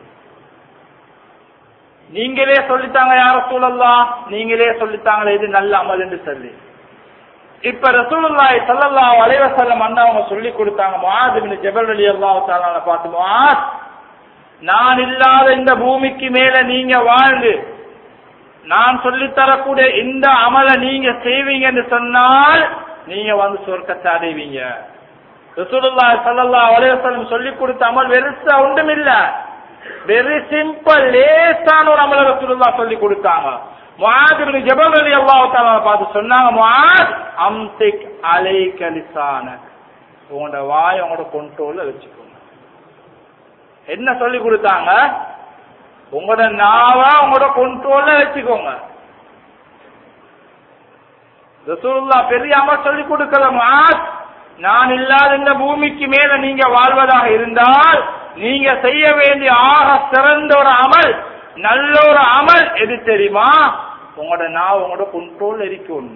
A: நீங்களே சொல்லித்தாங்க யார சூழல்லாம் நீங்களே சொல்லித்தாங்களே இது நல்ல அமல் என்று சொல்லி இப்ப ரசூலுல்லாஹி ஸல்லல்லாஹு அலைஹி வஸல்லம் அண்ணா அவங்க சொல்லி கொடுத்தாங்க முஆத் இப்னு ஜபல் ரலியல்லாஹு தஆலா பார்த்து முஆத் நான் இல்லாத இந்த பூமிக்கு மேல நீங்க வாழ்ந்து நான் சொல்லி தரக்கூடிய இந்த அமலை நீங்க செய்வீங்கன்னு சொன்னால் நீங்க வந்து சொர்க்கத்தை அடைவீங்க ரசூலுல்லாஹி ஸல்லல்லாஹு அலைஹி வஸல்லம் சொல்லி கொடுத்த அமல் வெறுசா ஒன்றும் இல்ல வெரி சிம்பிள் லேசான ஒரு அமல ரசூலுல்லாஹ் சொல்லி கொடுத்தாங்க முஆத் இப்னு ஜபல் ரலியல்லாஹு தஆலா பார்த்து சொன்னாங்க முஆத் அம்சிக் அலைக லிசானக் உங்களோட வாய் உங்களோட கண்ட்ரோல்ல வச்சுக்கோங்க என்ன சொல்லி கொடுத்தாங்க உங்களோட நாவ உங்களோட கண்ட்ரோல்ல வச்சுக்கோங்க ரசூலுல்லாஹ் பெரிய அமல் சொல்லி கொடுக்கல முஆத் நான் இல்லாத இந்த பூமிக்கு மேல நீங்க வாழ்வதாக இருந்தால் நீங்க செய்ய வேண்டிய ஆக சிறந்த ஒரு அமல் நல்ல ஒரு அமல் எது தெரியுமா உங்களோட நான் உங்களோட கண்ட்ரோல் இருக்கும்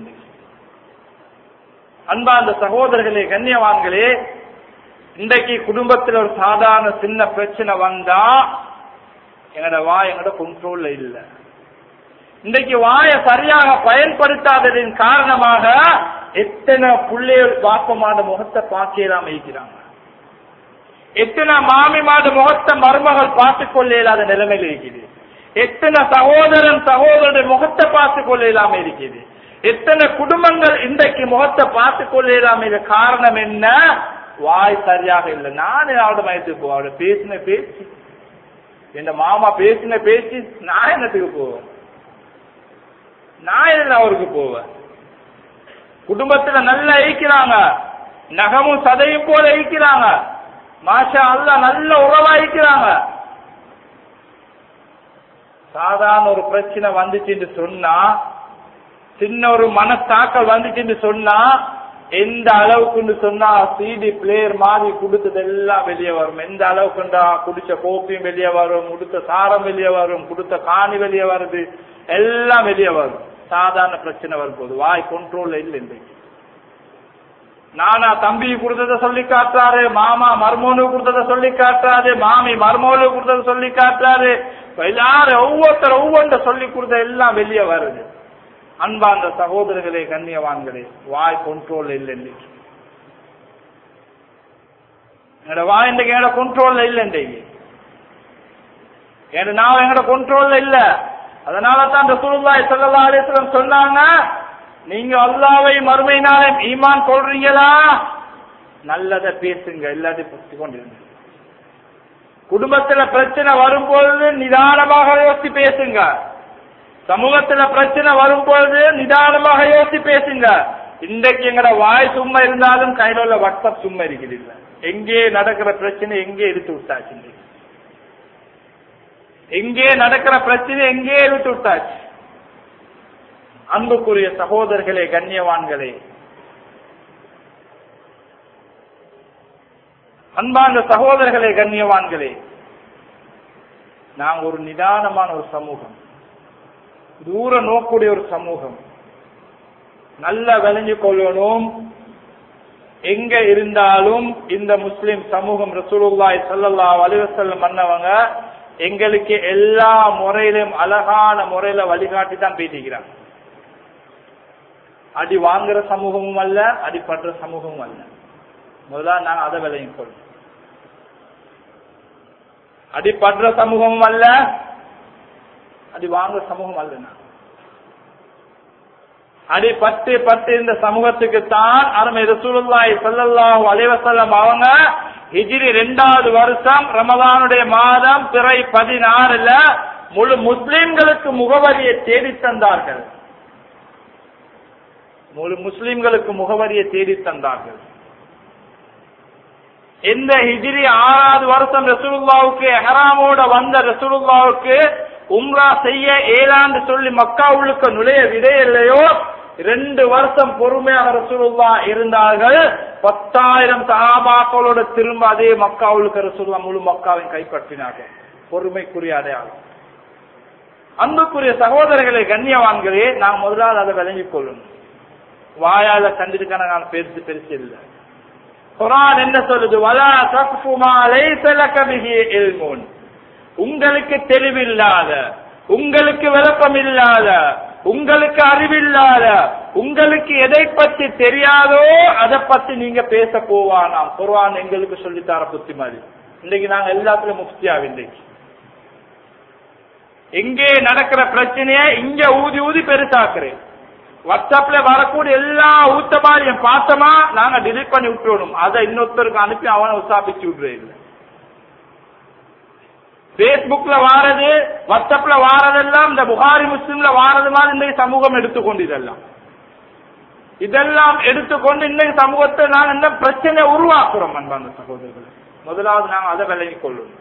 A: அன்பா அந்த சகோதரர்களே கண்ணியவான்களே இன்றைக்கு குடும்பத்தில் ஒரு சாதாரண சின்ன பிரச்சனை வந்தா எங்களோட வாய் எங்களோட கண்ட்ரோல்ல இல்ல இன்றைக்கு வாய சரியாக பயன்படுத்தாததின் காரணமாக எத்தனை பிள்ளைகள் பாப்பமான முகத்தை பார்க்கலாம் இருக்கிறாங்க எத்தனை மாமிமாத முகத்தை மருமகள் பார்த்துக் கொள்ள இயலாத நிலைமையில் இருக்குது எத்தனை சகோதரன் சகோதரனுடைய முகத்தை பார்த்துக் கொள்ள இல்லாம இருக்குது எத்தனை குடும்பங்கள் இன்றைக்கு முகத்தை பார்த்துக் கொள்ள இல்லாம இது காரணம் என்ன வாய் சரியாக இல்லை நான் அவரோட மயத்துக்கு போவேன் அவரோட பேசின பேச்சு என் மாமா பேசின பேச்சு நான் என்னத்துக்கு போவேன் நான் என்ன அவருக்கு போவேன் குடும்பத்துல நல்லா ஈக்கிறாங்க நகமும் சதையும் போல ஈக்கிறாங்க மாஷா அல்லா நல்ல உறவா ஈக்கிறாங்க சாதாரண ஒரு பிரச்சனை வந்துச்சுன்னு சொன்னா சின்ன ஒரு மனத்தாக்கல் வந்துச்சுன்னு சொன்னா எந்த அளவுக்குன்னு சொன்னா சிடி பிளேயர் மாதிரி கொடுத்தது எல்லாம் வெளியே வரும் எந்த அளவுக்குண்டா குடிச்ச கோப்பியும் வெளியே வரும் கொடுத்த சாரம் வெளியே வரும் கொடுத்த காணி வெளியே வருது எல்லாம் வெளியே வரும் சாதாரண பிரச்சனை வரும்போது வாய் கண்ட்ரோல்ல இல்லை இன்றைக்கு நானா தம்பி கொடுத்தத சொல்லி காட்டுறாரு மாமா மர்மோனு கொடுத்தத சொல்லி காட்டுறாரு மாமி மர்மோனு கொடுத்தத சொல்லி காட்டுறாரு எல்லாரும் ஒவ்வொருத்தர் ஒவ்வொன்ற சொல்லி கொடுத்த எல்லாம் வெளியே வருது அன்பார்ந்த சகோதரர்களே கண்ணியவான்களே வாய் கொண்ட்ரோல் இல்லை இன்னைக்கு என்னோட வாய் இன்றைக்கு என்னோட கொண்ட்ரோல்ல இல்லை இன்றைக்கு என் நான் எங்களோட கொண்ட்ரோல்ல இல்ல அதனால தான் ரசூலுல்லாஹி ஸல்லல்லாஹு அலைஹி வஸல்லம் சொன்னாங்க நீங்க அல்லாஹ்வை மறுமை நாளை ஈமான் கொள்றீங்களா நல்லத பேசுங்க எல்லாத்தையும் புத்தி கொண்டிருங்க குடும்பத்துல பிரச்சனை வரும்பொழுது நிதானமாக யோசித்து பேசுங்க சமூகத்துல பிரச்சனை வரும்பொழுது நிதானமாக யோசித்து பேசுங்க இன்றைக்கு எங்கட வாய் சும்மா இருந்தாலும் கையில உள்ள வாட்ஸ்அப் சும்மா இருக்குது இல்ல எங்கே நடக்கிற பிரச்சனை எங்கே எடுத்து விட்டாச்சு இன்றைக்கு. எங்கே நடக்கிற பிரச்சனை எங்கே எடுத்து விட்டாச்சு அன்புக்குரிய சகோதரர்களே கண்ணியவான்களே அன்பார்ந்த சகோதரர்களே கண்ணியவான்களே நாங்க ஒரு நிதானமான ஒரு சமூகம் தூர நோக்கூடிய ஒரு சமூகம் நல்லா விளைஞ்சு கொள்ளணும் எங்க இருந்தாலும் இந்த முஸ்லிம் சமூகம் ரசூலுல்லாஹி ஸல்லல்லாஹு அலைஹி வஸல்லம் பண்ணவங்க எங்களுக்கு எல்லா முறையிலும் அழகான முறையில வழிகாட்டி தான் பேசிக்கிறாங்க அடி வாங்குற சமூகமும் அல்ல அடிப்படுற சமூகமும் அல்ல முதல்ல நாங்க அதை விலையும் கொள்ளும் அடிப்படுற சமூகமும் அல்ல அடி வாங்குற சமூகம் அல்ல நான் அடி பத்து பத்து இந்த சமூகத்துக்கு தான் அருமை ரசூலுல்லாஹி ஸல்லல்லாஹு அலைஹி வஸல்லம் அவங்க ஹிஜ்ரி ரெண்டாவது வருஷம் ரமதானுடைய மாதம் பிறை பதினாறுல முழு முஸ்லிம்களுக்கு முகவரியை தேடி தந்தார்கள் முழு முஸ்லிம்களுக்கு முகவரியை தேடி தந்தார்கள் இந்த ஹிஜ்ரி ஆறாவது வருஷம் ரசூலுல்லாவுக்கு எஹராமோட வந்த ரசூலுல்லாவுக்கு உம்ரா செய்ய ஏழாண்டு சொல்லி மக்காவுக்கு நுழைய விடையில்லையோ ரெண்டு வருஷம் பொறுமையாக ரசூலுல்லா இருந்தார்கள் பத்தாயிரம் சஹாபாக்களோட திரும்ப அதே மக்காவுக்கு ரசூலுல்லா முழு மக்காவையும் கைப்பற்றினார்கள் பொறுமைக்குரிய அடையாளம் அன்புக்குரிய சகோதரர்களை கண்ணியவான்களே நான் முதலாவது அதை விளங்கிக் கொள்ளணும் வாயால கண்டிருக்கான நான் பெருசு பெருசு இல்லை குரான் என்ன சொல்லுது வலா தக்ஃபுமா லைஸ லக பிஹி இல்முன் உங்களுக்கு தெளிவில்லாத உங்களுக்கு விளக்கம் இல்லாத உங்களுக்கு அறிவில்லாத உங்களுக்கு எதை பற்றி தெரியாதோ அதை பத்தி நீங்க பேச போவானாம் குர்ஆன் எங்களுக்கு சொல்லித்தர புத்திமதி இன்னைக்கு நாங்க எல்லாத்துலயும் முஃப்தியாவி இன்றைக்கு எங்கே நடக்கிற பிரச்சனைய இங்க ஊதி ஊதி பெருசாக்குறேன் வாட்ஸ்அப்ல வரக்கூடிய எல்லா ஊத்தமாரியும் பார்த்தோமா நாங்க டிலீட் பண்ணி விட்டுறணும் அதை இன்னொருத்தருக்கு அனுப்பி அவனை உசாபிச்சு விடுறேன் இல்லை பேஸ்புக்ல வாரது வாட்ஸ்அப்ல வாரதெல்லாம் இந்த புகாரி முஸ்லிம்ல வாரது மாதிரி இந்த சமூகம் எடுத்துக்கொண்டு இதெல்லாம் இதெல்லாம் எடுத்துக்கொண்டு இன்னைக்கு சமூகத்தை நாங்க என்ன பிரச்சனை உருவாக்குறோம் அன்பான சகோதரர்கள் முதலாவது நாங்க அதை விலகிக் கொள்ளணும்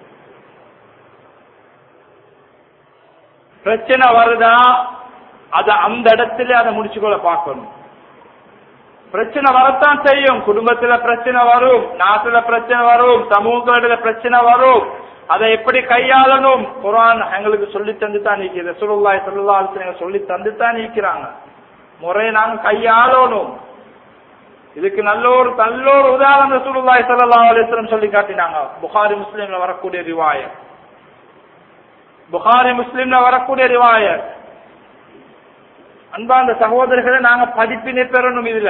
A: பிரச்சனை வருதா அத அந்த இடத்துல அதை முடிச்சுக்கொள்ள பார்க்கணும் பிரச்சனை வரத்தான் செய்யும் குடும்பத்துல பிரச்சனை வரும் நாட்டுல பிரச்சனை வரும் சமூகத்துல பிரச்சனை வரும் அதை எப்படி கையாளணும் குரான் எங்களுக்கு சொல்லி தந்து தான் நீக்கி ரசூலுல்லாஹி ஸல்லல்லாஹு அலைஹி வஸல்லம் சொல்லி தந்து தான் நீக்கிறாங்க முறையை நாங்க கையாளணும் இதுக்கு நல்ல ஒரு நல்ல ஒரு உதாரணம் ரசூலுல்லாஹி ஸல்லல்லாஹு அலைஹி வஸல்லம் சொல்லி காட்டினாங்க புகாரி முஸ்லிம்ல வரக்கூடிய ரிவாயத் புகாரி முஸ்லிம்ல வரக்கூடிய ரிவாயத் அன்பாந்த சகோதரர்களை நாங்க படிப்பினை பெறணும் இதுல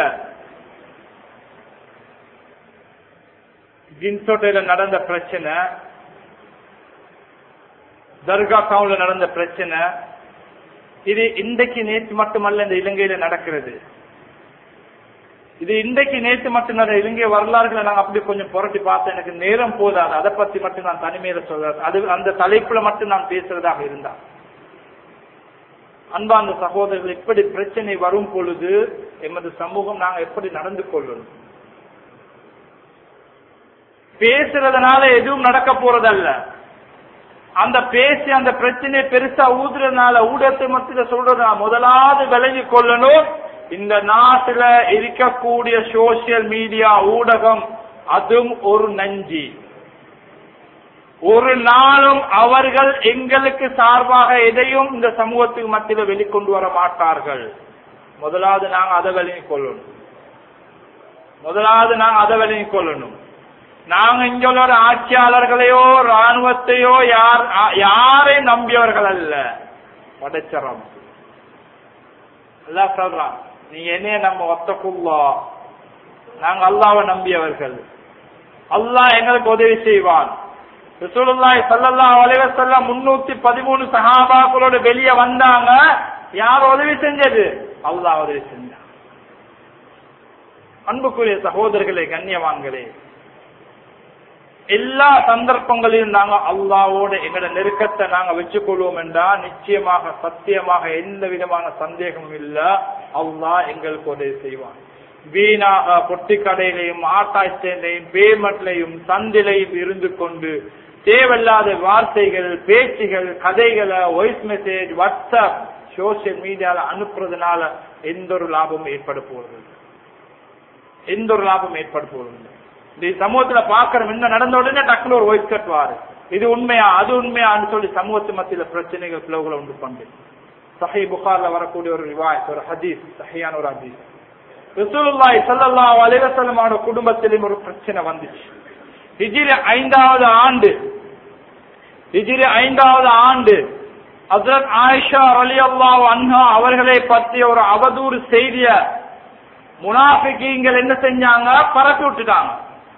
A: ஜின்சோட்டையில நடந்த பிரச்சனை தர்கா கவுன்ல நடந்த பிரச்சனை இது இன்றைக்கு நேற்று மட்டுமல்ல இந்த இலங்கையில நடக்கிறது இது இன்றைக்கு நேற்று மட்டும் நடந்த இலங்கை வரலாறுகளை நாங்க அப்படி கொஞ்சம் புரட்டி பார்த்தேன் எனக்கு நேரம் போதாது அதை பத்தி மட்டும் நான் தனிமையில சொல்றேன் அது அந்த தலைப்புல மட்டும் நான் பேசுறதாக இருந்தா அன்பார்ந்த சகோதரர்கள் இப்படி பிரச்சனை வரும் பொழுது எமது சமூகம் நாங்க எப்படி நடந்து கொள்ளணும் பேசுறதுனால எதுவும் நடக்க போறதல்ல அந்த பேசி அந்த பிரச்சனையை பெருசா ஊதுறதுனால ஊடகத்தை மத்தியில சொல்றது முதலாவது விலகி கொள்ளணும் இந்த நாட்டுல இருக்கக்கூடிய சோசியல் மீடியா ஊடகம் அதுவும் ஒரு நஞ்சி ஒரு நாளும் அவர்கள் எங்களுக்கு சார்பாக எதையும் இந்த சமூகத்துக்கு மத்தியில வெளிக்கொண்டு வர மாட்டார்கள் முதலாவது நாங்க அதை விளங்கிக் கொள்ளணும் முதலாவது நாங்க அதை விளங்கிக் கொள்ளணும் நாங்க இங்களோட ஆட்சியாளர்களையோ ராணுவத்தையோ யார் யாரை நம்பியவர்கள் அல்ல படைச்சரம் எல்லாம் சொல்றான் நீங்க என்னைய நம்ம ஒத்தக்குள்ளா நாங்க அல்லாவை நம்பியவர்கள் அல்லாஹ் எங்களுக்கு உதவி செய்வான் ரசூலுல்லாஹி ஸல்லல்லாஹு அலைஹி வஸல்லம் 313 சஹாபாக்களோட வெளியே வந்தாங்க யார் உதவி செஞ்சது அல்லாஹ் உதவி செஞ்சான் அன்புக்குரிய சகோதரர்களே கண்ணியவான்களே எல்லா சந்தர்ப்பங்களிலும் நாங்க அல்லாவோட எங்களோட நெருக்கத்தை நாங்க வச்சுக்கொள்வோம் என்றா நிச்சயமாக சத்தியமாக எந்த விதமான சந்தேகமும் இல்ல அல்லாஹ் எங்களுக்கு உதவி செய்வான் வீணாக பொட்டி கடையிலையும் ஆட்டாய் ஸ்டேண்டையும் பேமெண்ட்லையும் சந்திலையும் இருந்து கொண்டு தேவையில்லாத வார்த்தைகள் பேச்சுகள் கதைகளை வாய்ஸ் மெசேஜ் வாட்ஸ்அப் சோசியல் மீடியால அனுப்புறதுனால எந்த ஒரு லாபமும் ஏற்பட போவதில்லை எந்த ஒரு லாபம் ஏற்பட போவதில்லை இந்த சமூகத்துல பாக்குறோம் என்ன நடந்த உடனே டக்குனு ஒரு வாய்ஸ் கட்டுவாரு இது உண்மையா அது உண்மையான்னு சொல்லி சமூகத்து மத்தியில பிரச்சனைகள் பிளவுகளை உண்டு பண்ணு சஹி புகார்ல வரக்கூடிய ஒரு ரிவாயத் ஒரு ஹதீஸ் சஹியான ஒரு ஹதீஸ் ரசூலுல்லாஹி ஸல்லல்லாஹு அலைஹி வஸல்லம் அவரோட குடும்பத்திலும் ஒரு பிரச்சனை வந்துச்சு ஹிஜ்ரி ஐந்தாவது ஆண்டு ஹிஜ்ரி ஐந்தாவது ஆண்டு ஹஜ்ரத் ஆயிஷா ரலியல்லாஹு அன்ஹா அவர்களை பற்றி ஒரு அவதூறு செய்திய முனாஃபிகீங்கள் என்ன செஞ்சாங்க பரப்பி விட்டுட்டாங்க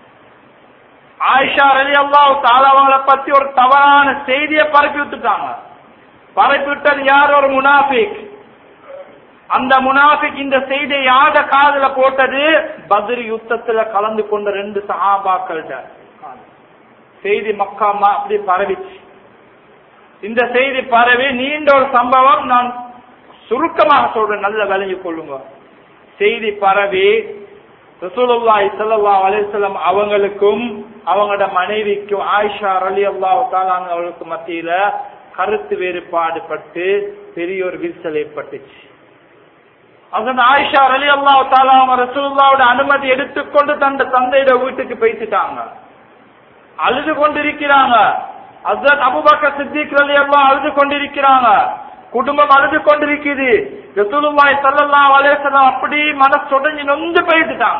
A: ஆயிஷா ரலியல்லாஹு தஆலா அவங்கள பத்தி ஒரு தவறான செய்தியை பரப்பி விட்டுட்டாங்க பரப்பி விட்டது யார் ஒரு முனாஃபிக் அந்த முனாஃபிக் இந்த செய்தியை யாத காதுல போட்டது பத்ர் யுத்தத்துல கலந்து கொண்ட ரெண்டு சஹாபாக்கள்கிட்ட செய்தி மக்காமா அப்படி பரவிச்சு இந்த செய்தி பரவி நீண்ட ஒரு சம்பவம் நான் சுருக்கமாக சொல்றேன் நல்ல விளங்கிக் கொள்ளுங்க செய்தி பரவி ரசூலுல்லாஹி ஸல்லல்லாஹு அலைஹி வஸல்லம் அவங்களுக்கும் அவங்களோட மனைவிக்கும் ஆயிஷா ரலியல்லாஹு தஆலா அவர்களுக்கு மத்தியில கருத்து வேறுபாடு பட்டு பெரிய ஒரு விரிசல் ஏற்பட்டுச்சு அந்த ஆயிஷா ரலி அல்லா தாலா அவங்க ரசூல்லாவோட அனுமதி எடுத்துக்கொண்டு தன் தந்தையோட வீட்டுக்கு பேசிட்டாங்க அழுது கொண்டிருக்கிறாங்க அசத் அபுபக்கர் சித்திக் ரலி அல்லா அழுது கொண்டிருக்கிறாங்க குடும்பம் அழுது கொண்டிருக்குது ரசூலுல்லாஹி ஸல்லல்லாஹு அலைஹி வஸல்லம் அப்படி மனசுடைஞ்சு நொந்து போயிட்டுட்டாங்க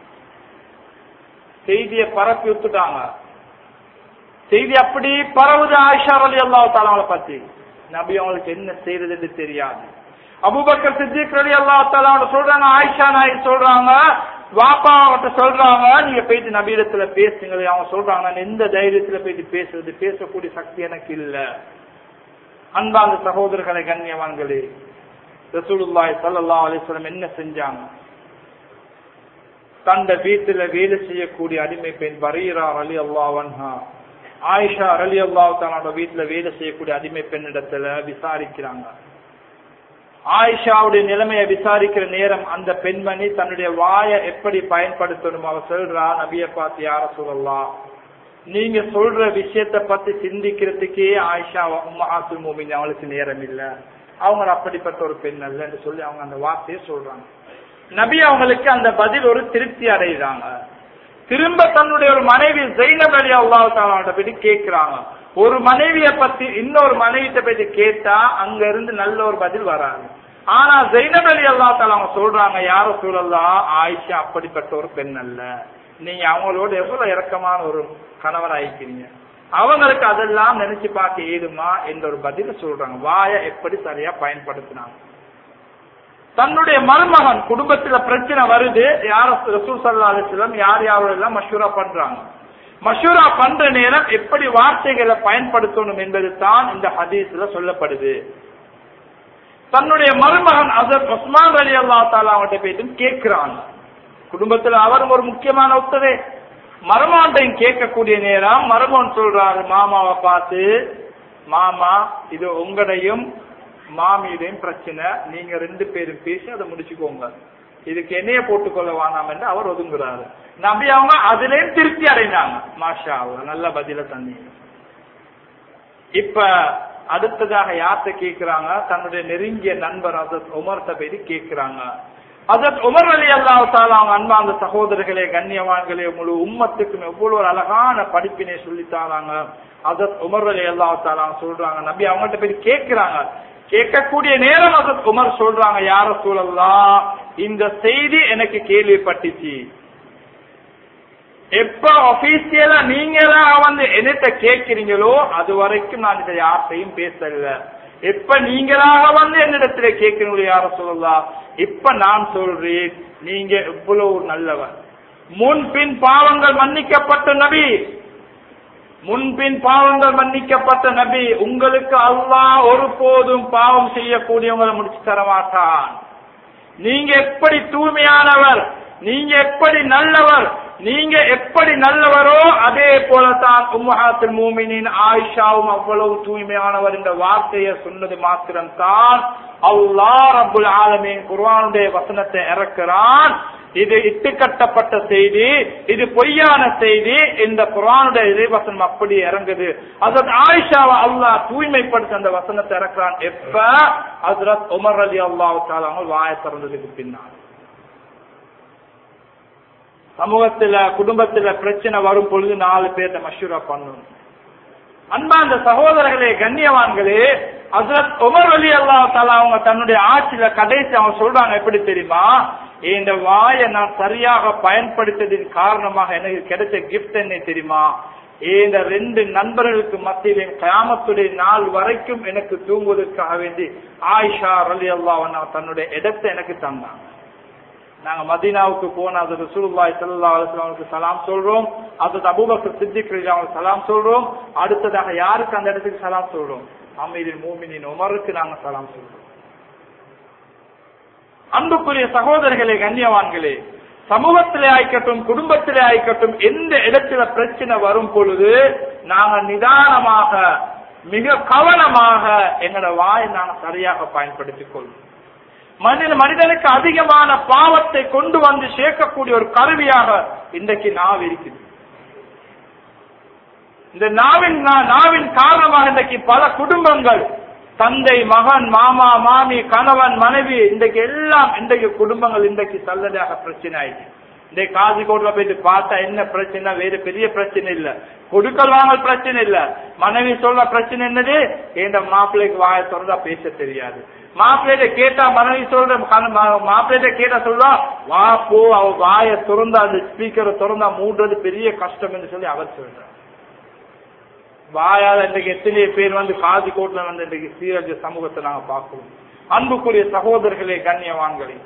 A: செய்தியை பரப்பி விட்டுட்டாங்க செய்தி அப்படி பரவுது ஆயிஷா ரலி அல்லாஹ் தாலாவை பத்தி நபி அவங்களுக்கு என்ன செய்யறதுன்னு தெரியாது அபுபக்கர் சித்திக் ரலி அல்லா தாலா சொல்றாங்க ஆயிஷா நாயக் சொல்றாங்க வாப்பா அவர்கிட்ட சொல்றாங்க நீங்க போயிட்டு நபீடத்துல பேசுங்களே அவங்க சொல்றாங்க நான் எந்த தைரியத்துல போயிட்டு பேசுறது பேசக்கூடிய சக்தி எனக்கு இல்ல அன்பாந்த சகோதரர்களை கண்ணியவான்களே ரசூலுல்லாஹி ஸல்லல்லாஹு அலைஹி வஸல்லம் என்ன செஞ்சாங்க தந்த வீட்டுல வேலை செய்யக்கூடிய அடிமை பெண் பரீரா அலி அல்லாஹ் ஆயிஷா அலி அல்லாஹ் தன்னோட வீட்டுல வேலை செய்யக்கூடிய அடிமை பெண்ணிடத்துல விசாரிக்கிறாங்க ஆயிஷாவுடைய நிலைமையை விசாரிக்கிற நேரம் அந்த பெண்மணி தன்னுடைய வாயை எப்படி பயன்படுத்தணும் அவ சொல்றா நபிய பார்த்து யார சொல்லலாம் நீங்க சொல்ற விஷயத்த பத்தி சிந்திக்கிறதுக்கே ஆயிஷா உம்மஹாத்துல் மூமின் அவளுக்கு நேரம் இல்ல அவங்க அப்படிப்பட்ட ஒரு பெண் அல்ல என்று சொல்லி அவங்க அந்த வார்த்தையை சொல்றாங்க நபி அவங்களுக்கு அந்த பதில் ஒரு திருப்தி அடைகிறாங்க திரும்ப தன்னுடைய ஒரு மனைவி ஜெயினப் அலி அல்லாஹ் பத்தி கேட்கிறாங்க ஒரு மனைவிய பத்தி இன்னொரு மனைவிட்ட பத்தி கேட்டா அங்க இருந்து நல்ல ஒரு பதில் வராது ஆனா ஜெயினப் அலி அல்லா அவங்க சொல்றாங்க யார சூழல்லாம் ஆயிஷா அப்படிப்பட்ட ஒரு பெண் அல்ல நீங்க அவங்களோட எவ்வளவு இறக்கமான ஒரு கணவர் ஆயிக்கிறீங்க அவங்களுக்கு அதெல்லாம் நினைச்சு பார்க்க ஏதுமா என்ற ஒரு பதில சொல்றாங்க வாய எப்படி சரியா பயன்படுத்தினாங்க தன்னுடைய மருமகன் குடும்பத்துல பிரச்சனை வருது யார ரசூல் சல்லா அலிஸ்லம் யார் யாரோடெல்லாம் மஷூரா பண்றாங்க மஷூரா பண்ற நேரம் எப்படி வார்த்தைகளை பயன்படுத்தணும் என்பது தான் இந்த ஹதீஸ்ல சொல்லப்படுது தன்னுடைய மருமகன் அசர் உஸ்மான் அலி அல்லா தாலா அவன்கிட்ட போயிட்டு கேட்கிறாங்க குடும்பத்துல அவரும் ஒரு முக்கியமான ஒத்தவே மருமான்டையும் கேட்கக்கூடிய நேரம் மருமகன் சொல்றாரு மாமாவை பார்த்து மாமா இது உங்களையும் மாமியுடையும் பிரச்சனை நீங்க ரெண்டு பேரும் பேசி அதை முடிச்சுக்கோங்க இதுக்கு என்னைய போட்டுக்கொள்ள வேணாம் என்று அவர் ஒதுங்குறாரு நபி அவங்க அதுலயும் திருப்தி அடைந்தாங்க மாஷா அவர் நல்ல பதில தண்ணி இப்ப அடுத்ததாக யார்கிட்ட கேட்கிறாங்க தன்னுடைய நெருங்கிய நண்பர் அசத் உமர்கிட்ட போய் கேட்கிறாங்க அசத் உமர் அலி அல்லாஹால அவங்க அன்பா அந்த சகோதரர்களே கண்ணியவான்களே முழு உம்மத்துக்கும் எவ்வளவு ஒரு அழகான படிப்பினை சொல்லித்தாராங்க அசத் உமர் அலி அல்லாஹால சொல்றாங்க நபி அவங்கள்ட்ட போய் கேட்கிறாங்க கேட்கக்கூடிய நேரம் அசத் உமர் சொல்றாங்க யார சூழல்லாம் இந்த செய்தி எனக்கு கேள்விப்பட்டுச்சு எப்ப அபிஷியலா நீங்களா வந்து என்னத்த கேட்கிறீங்களோ அது வரைக்கும் நான் இதை யார்கிட்டையும் பேசல எப்ப நீங்களாக வந்து என்னிடத்துல கேட்கணும் யார சொல்லலாம் இப்ப நான் சொல்றேன் நீங்க எவ்வளவு நல்லவர் முன்பின் பாவங்கள் மன்னிக்கப்பட்ட நபி முன்பின் பாவங்கள் மன்னிக்கப்பட்ட நபி உங்களுக்கு அல்லாஹ் ஒருபோதும் பாவம் செய்யக்கூடியவங்களை முடிச்சு தர மாட்டான் நீங்க எப்படி தூய்மையானவர் நீங்க எப்படி நல்லவர் நீங்க எப்படி நல்லவரோ அதே போலதான் உம்மஹாத்தில் மூமினின் ஆயிஷாவும் அவ்வளவு தூய்மையானவர் என்ற வார்த்தையை சொன்னது மாத்திரம்தான் அல்லாஹ் ரப்புல் ஆலமீன் குர்ஆனுடைய வசனத்தை இறக்குறான் இது இட்டுக்கட்டப்பட்ட செய்தி இது பொய்யான செய்தி இந்த குர்ஆனுடைய இறைவசனம் அப்படி இறங்குது அதன் ஆயிஷாவை அல்லாஹ் தூய்மைப்படுத்த அந்த வசனத்தை இறக்குறான் எப்ப ஹஜ்ரத் உமர் அலி அல்லாஹ் தாலாங்க வாய திறந்ததுக்கு பின்னால் சமூகத்துல குடும்பத்துல பிரச்சனை வரும் பொழுது நாலு பேர்த்த மஷூரா பண்ணணும் அன்பா அந்த சகோதரர்களே கண்ணியவான்களே ஹசரத் உமர் அலி அல்லா தாலா அவங்க தன்னுடைய ஆட்சியில கடைசி அவங்க சொல்றாங்க எப்படி தெரியுமா இந்த வாயை நான் சரியாக பயன்படுத்ததின் காரணமாக எனக்கு கிடைச்ச கிஃப்ட் என்ன தெரியுமா இந்த ரெண்டு நண்பர்களுக்கு மத்தியிலே கயாமத்துடைய நாள் வரைக்கும் எனக்கு தூங்குவதற்காக வேண்டி ஆயிஷா அலி அல்லா தன்னுடைய இடத்தை எனக்கு தந்தாங்க நாங்க மதீனாவுக்கு போன அது ரசூலுல்லாஹி ஸல்லல்லாஹு அலைஹி வஸல்லம் சலாம் சொல்றோம் அது அபூபக்கர் சித்திக் ரலியல்லாஹு சலாம் சொல்றோம் அடுத்ததாக யாருக்கு அந்த இடத்துக்கு சலாம் சொல்றோம் அமீரின் மூமினின் உமருக்கு நாங்க சலாம் சொல்றோம் அன்புக்குரிய சகோதரர்களே கண்ணியவான்களே சமூகத்திலே ஆய்க்கட்டும் குடும்பத்திலே ஆய்க்கட்டும் எந்த இடத்துல பிரச்சனை வரும் பொழுது நாங்க நிதானமாக மிக கவனமாக எங்களோட வாயை நாங்க சரியாக பயன்படுத்திக் கொள்வோம் மனித மனிதனுக்கு அதிகமான பாவத்தை கொண்டு வந்து சேர்க்கக்கூடிய ஒரு கருவியாக இன்றைக்கு நாவ் இருக்குது இந்த நாவின் நாவின் காரணமாக இன்றைக்கு பல குடும்பங்கள் தந்தை மகன் மாமா மாமி கணவன் மனைவி இன்றைக்கு எல்லாம் இன்றைக்கு குடும்பங்கள் இன்றைக்கு சல்லதாக பிரச்சனை ஆயிடுச்சு இந்த காசிக்கோட்ல போயிட்டு பார்த்தா என்ன பிரச்சனை வேறு பெரிய பிரச்சனை இல்ல கொடுக்கல் வாங்கல் பிரச்சனை இல்ல மனைவி சொல்ற பிரச்சனை என்னது இந்த மாப்பிள்ளைக்கு வாய திறந்தா பேச தெரியாது மாப்பிள்ளைகிட்ட கேட்டா மனைவி சொல்ற மாப்பிள்ளைகிட்ட கேட்டா சொல்றா வா போ அவ வாய திறந்தா அந்த ஸ்பீக்கரை திறந்தா மூடுறது பெரிய கஷ்டம் என்று சொல்லி அவர் சொல்றார் வாயால இன்றைக்கு எத்தனை பேர் வந்து காதி கோட்ல வந்து இன்றைக்கு சீரஜ சமூகத்தை நாங்க பார்க்கிறோம் அன்புக்குரிய சகோதரர்களே கண்ணியவான்களே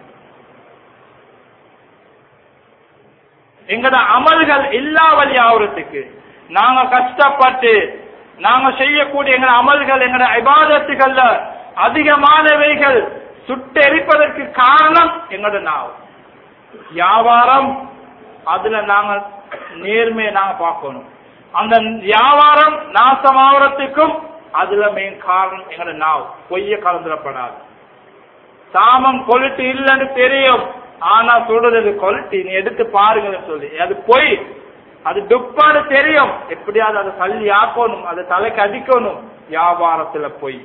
A: எங்கட அமல்கள் எல்லா வழி ஆகுறதுக்கு நாங்க கஷ்டப்பட்டு நாங்க செய்யக்கூடிய எங்க அமல்கள் எங்கட இபாதத்துகள்ல அதிகமானவைகள் சுட்டெரிப்பதற்கு காரணம் எங்கட நாவ் வியாபாரம் அதுல நாங்க நேர்மையை நாங்க பார்க்கணும் அந்த வியாபாரம் நாசமாகறதுக்கும் அதுல மெயின் காரணம் எங்கட நாவ் பொய்ய கலந்துடப்படாது சாமம் கொலிட்டு இல்லைன்னு தெரியும் ஆனா சொல்றது குவாலிட்டி நீ எடுத்து பாருங்கன்னு சொல்லி அது பொய் அது டுப்பாடு தெரியும் எப்படியாவது அதை தள்ளி ஆக்கணும் அதை தலைக்கு அடிக்கணும் வியாபாரத்துல பொய்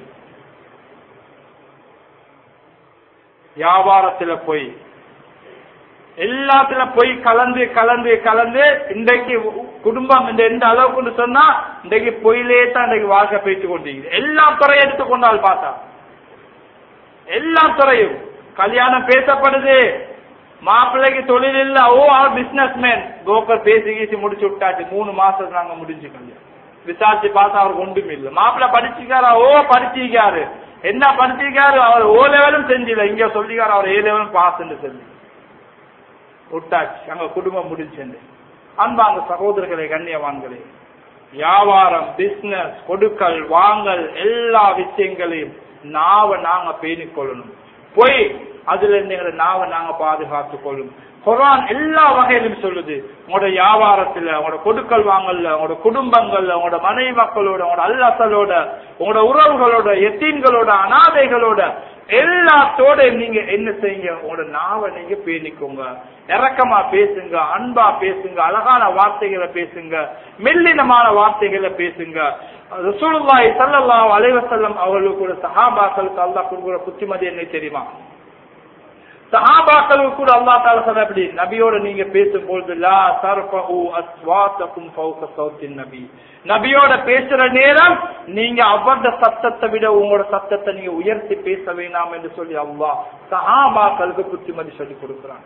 A: வியாபாரத்துல பொய் எல்லாத்துல பொய் கலந்து கலந்து கலந்து இன்றைக்கு குடும்பம் இந்த எந்த அளவுக்கு சொன்னா இன்றைக்கு பொயிலே தான் இன்றைக்கு வாழ்க்கை பேச்சு கொண்டிருக்குது எல்லா துறையும் எடுத்துக்கொண்டால் பார்த்தா எல்லா துறையும் கல்யாணம் பேசப்படுது மாப்பிள்ளைக்கு தொழில் இல்ல ஓ அவர் பிசினஸ் மேன் கோக்கர் பேசி கீசி முடிச்சு விட்டாச்சு மூணு மாசம் நாங்க முடிஞ்சு கல்யாணம் விசாரிச்சு பார்த்தா அவருக்கு ஒன்றும் இல்ல மாப்பிள்ள படிச்சிருக்காரா ஓ படிச்சிருக்காரு என்ன படிச்சிருக்காரு அவர் ஓ லெவலும் செஞ்சில இங்க சொல்லிக்காரு அவர் ஏ லெவலும் பாஸ் சொல்லி விட்டாச்சு அங்க குடும்பம் முடிஞ்சு அன்பாங்க சகோதரர்களே கண்ணியவான்களே வியாபாரம் பிசினஸ் கொடுக்கல் வாங்கல் எல்லா விஷயங்களையும் நாவ நாங்க பேணிக் கொள்ளணும் போய் அதுல இருந்து எங்களை நாவ நாங்க பாதுகாத்துக் கொள்ளும் குரான் எல்லா வகையிலும் சொல்லுது உங்களோட வியாபாரத்துல உங்களோட கொடுக்கல் வாங்கல்ல உங்களோட குடும்பங்கள்ல உங்களோட மனைவி மக்களோட உங்களோட அல்லசலோட உங்களோட உறவுகளோட எத்தீன்களோட அனாதைகளோட எல்லாத்தோட நீங்க என்ன செய்யுங்க உங்களோட நாவை நீங்க பேணிக்கோங்க இறக்கமா பேசுங்க அன்பா பேசுங்க அழகான வார்த்தைகளை பேசுங்க மெல்லினமான வார்த்தைகளை பேசுங்க ரசூலுல்லாஹி ஸல்லல்லாஹு அலைஹி வஸல்லம் அவர்களுக்கு கூட சஹாபாக்களுக்கு அல்லாஹ் கொடுக்கிற புத்திமதி என்ன தெரியுமா சஹாபாக்களுக்கு கூட அல்லா தால சொல்ல எப்படி நபியோட நீங்க பேசும் பொழுது லா தர்ஃபு அஸ்வாத்தகும் ஃபௌக சௌத்தின் நபி நபியோட பேசுற நேரம் நீங்க அவரது சத்தத்தை விட உங்களோட சத்தத்தை நீங்க உயர்த்தி பேச வேண்டாம் என்று சொல்லி அல்லாஹ் சஹாபாக்களுக்கு புத்திமதி சொல்லி கொடுக்கிறான்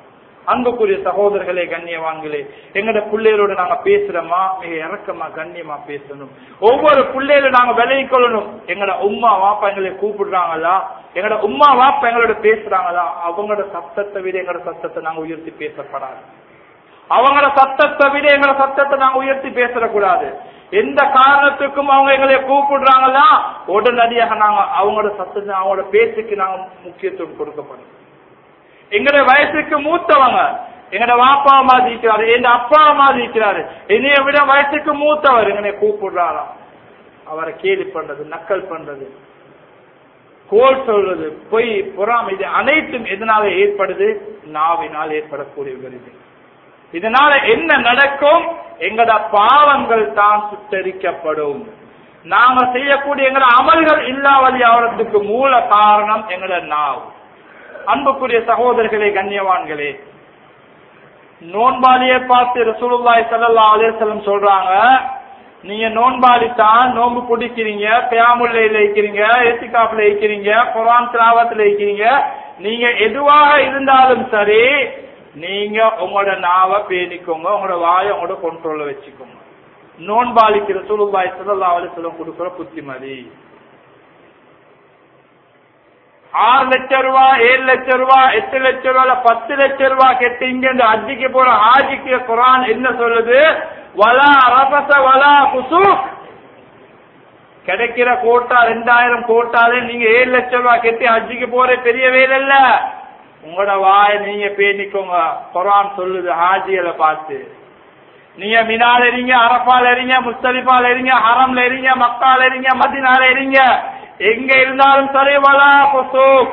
A: அன்புக்குரிய சகோதரர்களே கண்ணியவான்களே எங்கட பிள்ளைகளோட நாங்க பேசுறோமா மிக இறக்கமா கண்ணியமா பேசணும் ஒவ்வொரு பிள்ளைகளும் நாங்க விலகி கொள்ளணும் எங்கட உம்மா வாப்பா எங்களை கூப்பிடுறாங்களா எங்கட உம்மா வாப்பா எங்களோட பேசுறாங்களா அவங்களோட சத்தத்தை விட எங்களோட சத்தத்தை நாங்க உயர்த்தி பேசப்படாது அவங்களோட சத்தத்தை விட எங்களோட சத்தத்தை நாங்க உயர்த்தி பேசக்கூடாது எந்த காரணத்துக்கும் அவங்க எங்களை கூப்பிடுறாங்களா உடனடியாக நாங்க அவங்களோட சத்தத்தை அவங்களோட பேச்சுக்கு நாங்க முக்கியத்துவம் கொடுக்கப்படும் எங்களுடைய வயசுக்கு மூத்தவங்க எங்கட வாப்பா மாதிரி இருக்கிறாரு எங்க அப்பா மாதிரி இருக்கிறாரு என்னைய விட வயசுக்கு மூத்தவர் எங்களை கூப்பிடுறாராம் அவரை கேலி பண்றது நக்கல் பண்றது கோல் சொல்றது பொய் புறாமை இது அனைத்தும் எதனால ஏற்படுது நாவினால் ஏற்படக்கூடிய விருது இதனால என்ன நடக்கும் எங்கட பாவங்கள் தான் சுத்தரிக்கப்படும் நாம செய்யக்கூடிய எங்கட அமல்கள் இல்லாவதி ஆவறதுக்கு மூல காரணம் எங்கட நாவ் அன்புக்குரிய சகோதரர்களே கண்ணியவான்களே நோன்பாளியை பார்த்து ரசூலுல்லாஹி ஸல்லல்லாஹு அலைஹி வஸல்லம் சொல்றாங்க நீங்க நோன்பாளி தான் நோன்பு பிடிக்கிறீங்க கியாமுல்ல இருக்கிறீங்க எத்திகாப்ல இருக்கிறீங்க குர்ஆன் திலாவத்துல இருக்கிறீங்க நீங்க எதுவாக இருந்தாலும் சரி நீங்க உங்களோட நாவை பேணிக்கோங்க உங்களோட வாயை உங்களோட கண்ட்ரோல்ல வச்சுக்கோங்க நோன்பாளிக்கு ரசூலுல்லாஹி ஸல்லல்லாஹு அலைஹி வஸல்லம் கொடுக்கிற புத்திமதி ஆறு லட்சம் ரூபாய் ஏழு லட்சம் ரூபாய் எட்டு லட்சம் ரூபாய் பத்து லட்சம் ரூபாய் கெட்டு இங்க இருந்து அஜிக்கு போற ஆஜிக்கு குரான் என்ன சொல்லுது வலா ரபச வலா குசு கிடைக்கிற கோட்டா ரெண்டாயிரம் கோட்டாலே நீங்க ஏழு லட்சம் ரூபாய் கெட்டி அஜிக்கு போற பெரிய வேலை இல்ல உங்களோட வாய நீங்க பேணிக்கோங்க குரான் சொல்லுது ஹாஜிகளை பார்த்து நீங்க மினால எறீங்க அரப்பால் எறீங்க முஸ்தலிஃபால் எறீங்க ஹரம்ல எறீங்க மக்கால் எறீங்க மதினால எறீங்க எங்க இருந்தாலும் சரி வலா புசூக்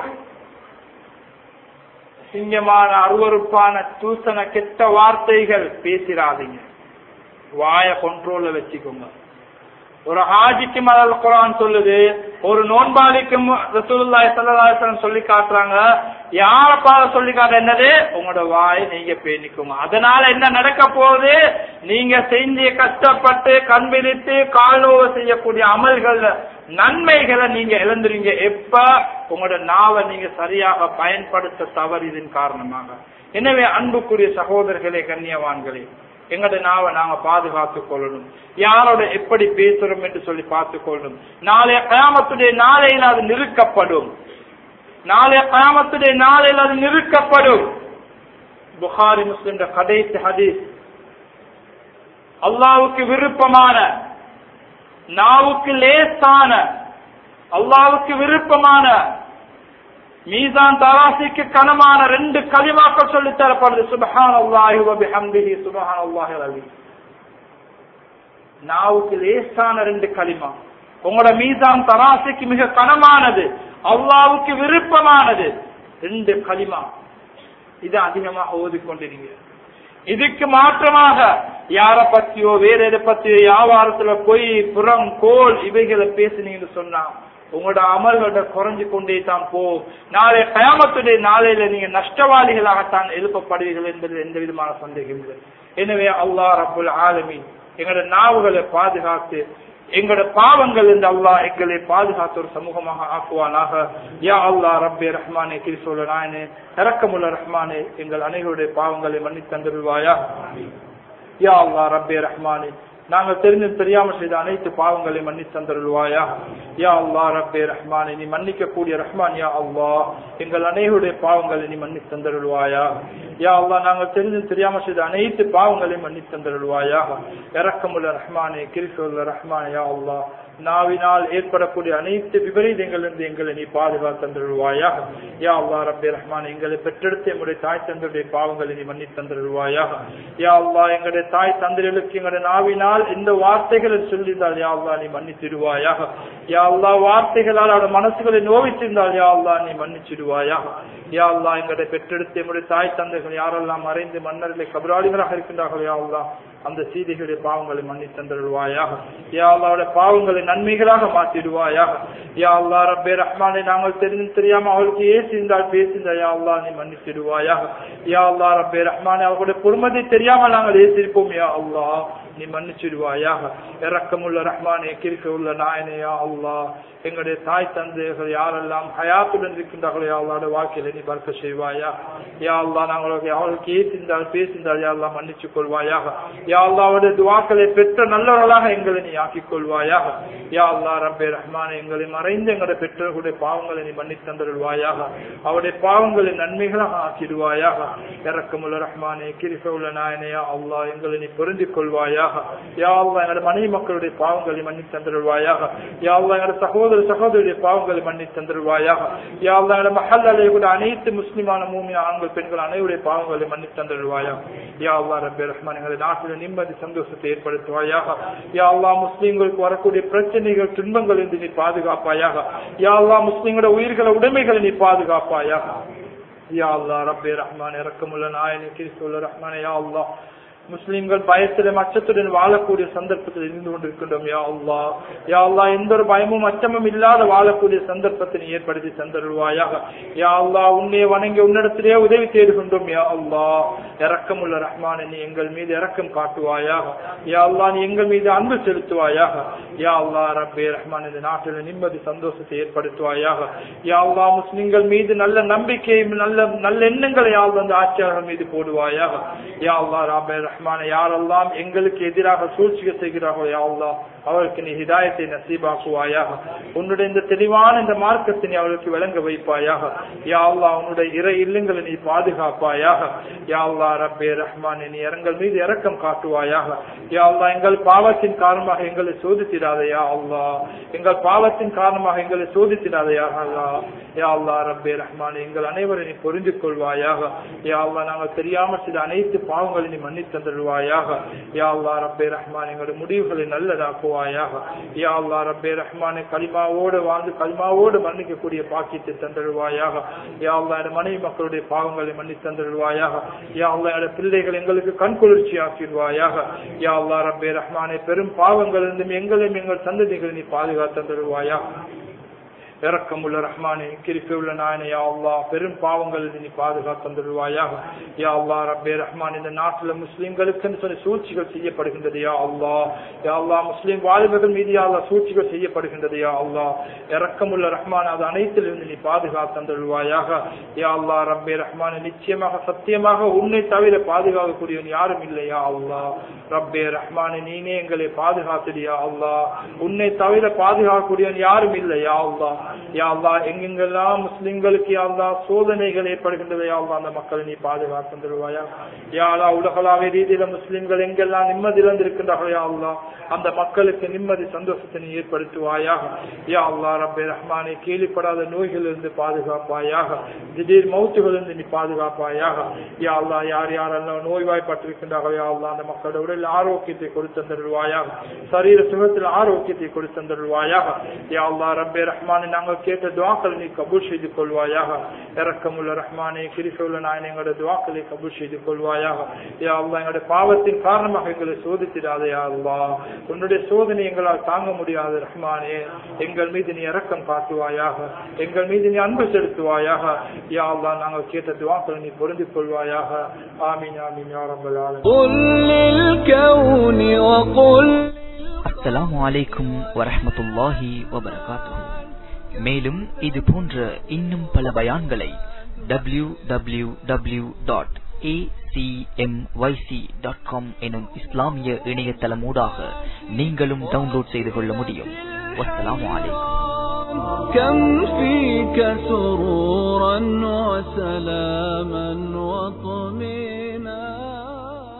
A: சிங்கமான அருவறுப்பான தூசண கெட்ட வார்த்தைகள் பேசிடாதீங்க வாய கண்ட்ரோல்ல வச்சுக்கோங்க ஒரு ஹாஜிக்கு மதல் குரான் சொல்லுது ஒரு நோன்பாளிக்கும் ரசூலுல்லாஹி ஸல்லல்லாஹு அலைஹி வஸல்லம் சொல்லி காட்டுறாங்க யார பாத சொல்லி காட்ட என்னது உங்களோட வாய் நீங்க பேணிக்கோங்க அதனால என்ன நடக்க போகுது நீங்க செஞ்சு கஷ்டப்பட்டு கண் விழித்து கால் நோவு செய்யக்கூடிய அமல்கள் நன்மைகளை நீங்க இழந்துறீங்க எப்ப உங்களோட நாவை நீங்க சரியாக பயன்படுத்த தவறிதின் காரணமாக எனவே அன்புக்குரிய சகோதரர்களே கண்ணியவான்களே எங்கட நாவை நாங்க பாதுகாத்துக் கொள்ளணும் யாரோட எப்படி பேசுறோம் என்று சொல்லி பார்த்துக் கொள்ளணும் நாளைய கயாமத்துடைய நாளையில் அது நிறுக்கப்படும் நாளைய கயாமத்துடைய நாளையில் அது நிறுக்கப்படும் புகாரி முஸ்லிம் கடைசி ஹதீஸ் அல்லாவுக்கு விருப்பமான நாவுக்கு லேசான அல்லாவுக்கு விருப்பமான மீசான் தராசிக்கு கனமான ரெண்டு களிமாக்கள் சொல்லி தரப்படுது சுபஹான் அல்லாஹி வபிஹம்திஹி சுபஹான் அல்லாஹி அலி நாவுக்கு லேசான ரெண்டு களிமா உங்களோட மீசான் தராசிக்கு மிக கனமானது அல்லாவுக்கு விருப்பமானது ரெண்டு களிமா இது அதிகமாக ஓதிக்கொண்டிருங்க இதுக்கு மாற்றமாக யார பத்தியோ வேற எதை பத்தியோ வியாபாரத்துல பொய் புறம் கோல் இவைகளை பேசுனீங்கன்னு சொன்னா உங்களோட அமல்களோட குறைஞ்சு கொண்டே தான் போகும் நாளை கயாமத்துடைய நாளையில நீங்க நஷ்டவாளிகளாகத்தான் எழுப்பப்படுவீர்கள் என்பது எந்த விதமான சந்தேகம் இல்லை எனவே அல்லாஹ் ரபுல் ஆலமி எங்களோட நாவுகளை பாதுகாத்து எங்களோட பாவங்கள் இந்த அல்லாஹ் எங்களை பாதுகாத்த ஒரு சமூகமாக ஆக்குவானாக யா அல்லாஹ் ரப்பே ரஹ்மானே கிரிசோல நாயனே இறக்கமுள்ள ரஹ்மானே எங்கள் அனைவருடைய பாவங்களை மன்னித் தந்துருவாயா யா அல்லாஹ் ரப்பே ரஹ்மானே நாங்கள் தெரிந்து தெரியாமல் செய்த அனைத்து பாவங்களை மன்னித் தந்தருள்வாயா யா அல்லா ரப்பே ரஹ்மான் நீ மன்னிக்க கூடிய ரஹ்மான் யா அல்லா எங்கள் அனைவருடைய பாவங்களை நீ மன்னித் தந்தருள்வாயா யா அல்லா நாங்கள் தெரிந்து தெரியாமல் செய்த அனைத்து பாவங்களை மன்னித் தந்தருள்வாயா இறக்கமுள்ள ரஹ்மானே கிரிசுள்ள ரஹ்மான் யா அல்லா நாவினால் ஏற்படக்கூடிய அனைத்து விபரீதங்களிலிருந்து எங்களை நீ பாதுகாத்து தந்துருவாயா யா அல்லா ரப்பே ரஹ்மான் எங்களை பெற்றெடுத்து எங்களுடைய தாய் தந்தருடைய பாவங்களை நீ மன்னித் தந்துருவாயா யா அல்லா எங்களுடைய தாய் தந்தர்களுக்கு எங்களுடைய நாவினால் இந்த வார்த்தைகளை சொல்லியிருந்தால் யா அல்லா நீ மன்னித்திடுவாயா யா அல்லா வார்த்தைகளால் அவருடைய மனசுகளை நோவிச்சிருந்தால் யா அல்லா நீ மன்னிச்சிடுவாயா யா அல்லா எங்களுடைய பெற்றெடுத்து எங்களுடைய தாய் தந்தைகள் யாரெல்லாம் மறைந்து மன்னர்களை கபராளிகளாக இருக்கின்றார்களோ யா அல்லா அந்த சீதைகளுடைய பாவங்களை மன்னி தந்தருள்வாயாக யா அல்லாவுடைய பாவங்களை நன்மைகளாக மாற்றிடுவாயாக யா அல்லா ரப்பே ரஹ்மானை நாங்கள் தெரிந்து தெரியாம அவளுக்கு ஏசிந்தால் பேசிந்தால் யா அல்லா நீ மன்னிச்சிடுவாயாக யா அல்லா ரப்பே ரஹ்மானை அவர்களுடைய பொறுமதி தெரியாமல் நாங்கள் ஏசிருப்போம் யா அல்லா நீ மன்னிச்சிடுவாயாக இறக்கமுள்ள ரஹ்மானே கிருக்க உள்ள நாயனையா அல்லா எங்களுடைய தாய் தந்தைகள் யாரெல்லாம் ஹயாத்துடன் இருக்கின்றார்களோ யா அல்லாட வாழ்க்கையில நீ பறக்க செய்வாயா யா அல்லா நாங்களுக்கு அவளுக்கு ஏசிந்தால் பேசிந்தால் யா அல்லா மன்னிச்சுக் கொள்வாயாக யா அல்லாவுடைய துவாக்களை பெற்ற நல்லவர்களாக எங்களை நீ ஆக்கிக் கொள்வாயாக யா அல்லா ரப்பே ரஹ்மானே எங்களை மறைந்து எங்களுடைய பெற்றோர்களுடைய பாவங்களை நீ மன்னித் தந்தருள்வாயாக அவருடைய பாவங்களை நன்மைகளாக ஆக்கிடுவாயாக இறக்கமுள்ள ரஹ்மானே கிரிஃப உள்ள நாயனையா அல்லா எங்களை நீ பொருந்திக் கொள்வாயாக யா அல்லா எங்களுடைய மனைவி மக்களுடைய பாவங்களை மன்னித் தந்தருள்வாயாக யா அல்லா எங்களுடைய சகோதர சகோதரியுடைய பாவங்களை மன்னித் தந்தருள்வாயாக யா அல்லா எங்களுடைய மஹல்லாலே கூட அனைத்து முஸ்லிமான மூமிய ஆண்கள் பெண்கள் அனைவருடைய பாவங்களை மன்னித் தந்தருள்வாயாக யா அல்லா ரப்பே ரஹ்மான் எங்களுடைய நாட்டில் நிம்மதி சந்தோஷத்தை ஏற்படுத்துவாயாக யா அல்லா முஸ்லிம்களுக்கு வரக்கூடிய பிரச்சனைகள் துன்பங்கள் இருந்து நீ பாதுகாப்பாயாக யா அல்லா முஸ்லிம்களோட உயிர்களை உடைமைகளை நீ பாதுகாப்பாயாக யா அல்லா ரப்பே ரஹ்மான் இறக்கமுள்ள நாயனே கிறிஸ்துவ ரஹ்மானே யா அல்லா முஸ்லிம்கள் பயத்திலும் அச்சத்துடன் வாழக்கூடிய சந்தர்ப்பத்தில் இருந்து கொண்டிருக்கின்றோம் யா அல்லா யா அல்லா எந்த ஒரு பயமும் அச்சமும் இல்லாத வாழக்கூடிய சந்தர்ப்பத்தை நீ ஏற்படுத்தி தந்தருள்வாயாக யா அல்லா உன்னை வணங்கி உன்னிடத்திலே உதவி தேடுகின்றோம் யா அல்லா இறக்கமுள்ள ரஹ்மானை நீ எங்கள் மீது இறக்கம் காட்டுவாயாக யா அல்லா நீ எங்கள் மீது அன்பு செலுத்துவாயாக யா அல்லா ரப்பே ரஹ்மான் இந்த நாட்டில் நிம்மதி சந்தோஷத்தை ஏற்படுத்துவாயாக யா அல்லா முஸ்லிம்கள் மீது நல்ல நம்பிக்கையும் நல்ல நல்ல எண்ணங்களை யாழ் வந்து ஆட்சியாளர்கள் மீது போடுவாயாக யா அல்லா ராபே ரஹ்மானை யாரெல்லாம் எங்களுக்கு எதிராக சூழ்ச்சிகள் செய்கிறார்களோ யா அல்லா அவருக்கு நீ ஹிதாயத்தை நசீபாக்குவாயாக உன்னுடைய இந்த தெளிவான இந்த மார்க்கத்தை நீ அவருக்கு விளங்க வைப்பாயாக யா அல்லா உன்னுடைய இறை இல்லங்களை நீ பாதுகாப்பாயாக யா அல்லா ரப்பே ரஹ்மான் நீ எங்கள் மீது இரக்கம் காட்டுவாயாக யா அல்லா எங்கள் பாவத்தின் காரணமாக எங்களை சோதித்திடாதையா அல்லா எங்கள் பாவத்தின் காரணமாக எங்களை சோதித்திடாதையா அல்லா யா அல்லா ரப்பே ரஹ்மான் எங்கள் அனைவரை நீ புரிந்து கொள்வாயாக யா அல்லா நாங்கள் தெரியாமல் செய்த அனைத்து பாவங்களை நீ மன்னித்து தந்துடுவாயாக யா அல்லா ரப்பே ரஹ்மான் எங்களுடைய முடிவுகளை நல்லதாக்குவாயாக யா அல்லா ரப்பே ரஹ்மானை களிமாவோடு வாழ்ந்து களிமாவோடு மன்னிக்கக்கூடிய பாக்கியத்தை தந்துடுவாயாக யா அல்லா என் மனைவி மக்களுடைய பாவங்களை மன்னித்து தந்துடுவாயாக யா அல்லா என் பிள்ளைகள் எங்களுக்கு கண் குளிர்ச்சி ஆக்கிடுவாயாக யா அல்லா ரப்பே ரஹ்மானை பெரும் பாவங்களிலிருந்தும் எங்களையும் எங்கள் சந்ததிகளை நீ பாதுகாத்து தந்துடுவாயாக இறக்கமுள்ள ரஹ்மானே கிருப்பையுள்ள நாயனே யா அல்லா பெரும் பாவங்கள் நீ பாதுகாத்து தந்துடுவாயாக யா அல்லா ரப்பே ரஹ்மான் இந்த நாட்டுல முஸ்லிம்களுக்கு சொல்லி சூழ்ச்சிகள் செய்யப்படுகின்றது யா அல்லா யா அல்லா முஸ்லிம் வாலிபர்கள் மீது யா அல்லா சூழ்ச்சிகள் செய்யப்படுகின்றது யா அல்லா இறக்கமுள்ள ரஹ்மான் அது அனைத்திலிருந்து நீ பாதுகாத்து தந்துடுவாயாக யா அல்லா ரப்பே ரஹ்மான் நிச்சயமாக சத்தியமாக உன்னை தவிர பாதுகாக்கக்கூடியவன் யாரும் இல்லையா அல்லா ரப்பே ரஹ்மான் நீனே எங்களை பாதுகாத்துடியா அல்லா உன்னை தவிர பாதுகாக்கக்கூடியவன் யாரும் இல்லையா அல்லா யா அல்லா எங்கெங்கெல்லாம் முஸ்லிம்களுக்கு யா அல்லா சோதனைகள் ஏற்படுகின்றது யா அல்லா அந்த மக்களை நீ பாதுகாத்து தருவாயா யா அல்லா உலகளாவிய ரீதியில முஸ்லிம்கள் எங்கெல்லாம் நிம்மதி இழந்திருக்கின்றார்கள் யா அல்லா அந்த மக்களுக்கு நிம்மதி சந்தோஷத்தை நீ ஏற்படுத்துவாயாக யா அல்லா ரப்பே ரஹ்மானை கேள்விப்படாத நோய்களிலிருந்து பாதுகாப்பாயாக திடீர் மௌத்துகளிலிருந்து நீ பாதுகாப்பாயாக யா அல்லா யார் யாரெல்லாம் நோய்வாய்ப்பட்டிருக்கின்றார்கள் யா அல்லா அந்த மக்களோட உடல் ஆரோக்கியத்தை கொடுத்து தருவாயாக சரீர சுகத்தில் ஆரோக்கியத்தை கொடுத்து தருவாயாக யா அல்லா ரப்பே ரஹ்மானை நாங்கள் கேட்ட துவாக்களை நீ கபூல் செய்து கொள்வாயாக இறக்கமுள்ள ரஹ்மானே கிரிஃபுள்ள நாயனை எங்களுடைய துவாக்களை கபூல் செய்து கொள்வாயாக யா அல்லா எங்களுடைய பாவத்தின் காரணமாக எங்களை சோதித்திடாதே யா அல்லா உன்னுடைய சோதனை எங்களால் தாங்க முடியாது ரஹ்மானே எங்கள் மீது நீ இரக்கம் காட்டுவாயாக எங்கள் மீது நீ அன்பு செலுத்துவாயாக யா அல்லா நாங்கள் கேட்ட துவாக்களை நீ பொருந்திக் கொள்வாயாக ஆமீன் ஆமீன் யா ரப்பல் ஆலமீன்
B: قل للكون وقل
C: அஸ்ஸலாமு அலைக்கும் வரஹ்மத்துல்லாஹி வபரகாத்துஹு மேலும் இது போன்ற இன்னும் பல பயான்களை W W W dot dot com எனும் இஸ்லாமிய இணையதளமூடாக நீங்களும் டவுன்லோட் செய்து கொள்ள முடியும் வஸ்ஸலாமு அலைக்கும்
B: كم فيك سرورا وسلاما وطمئنا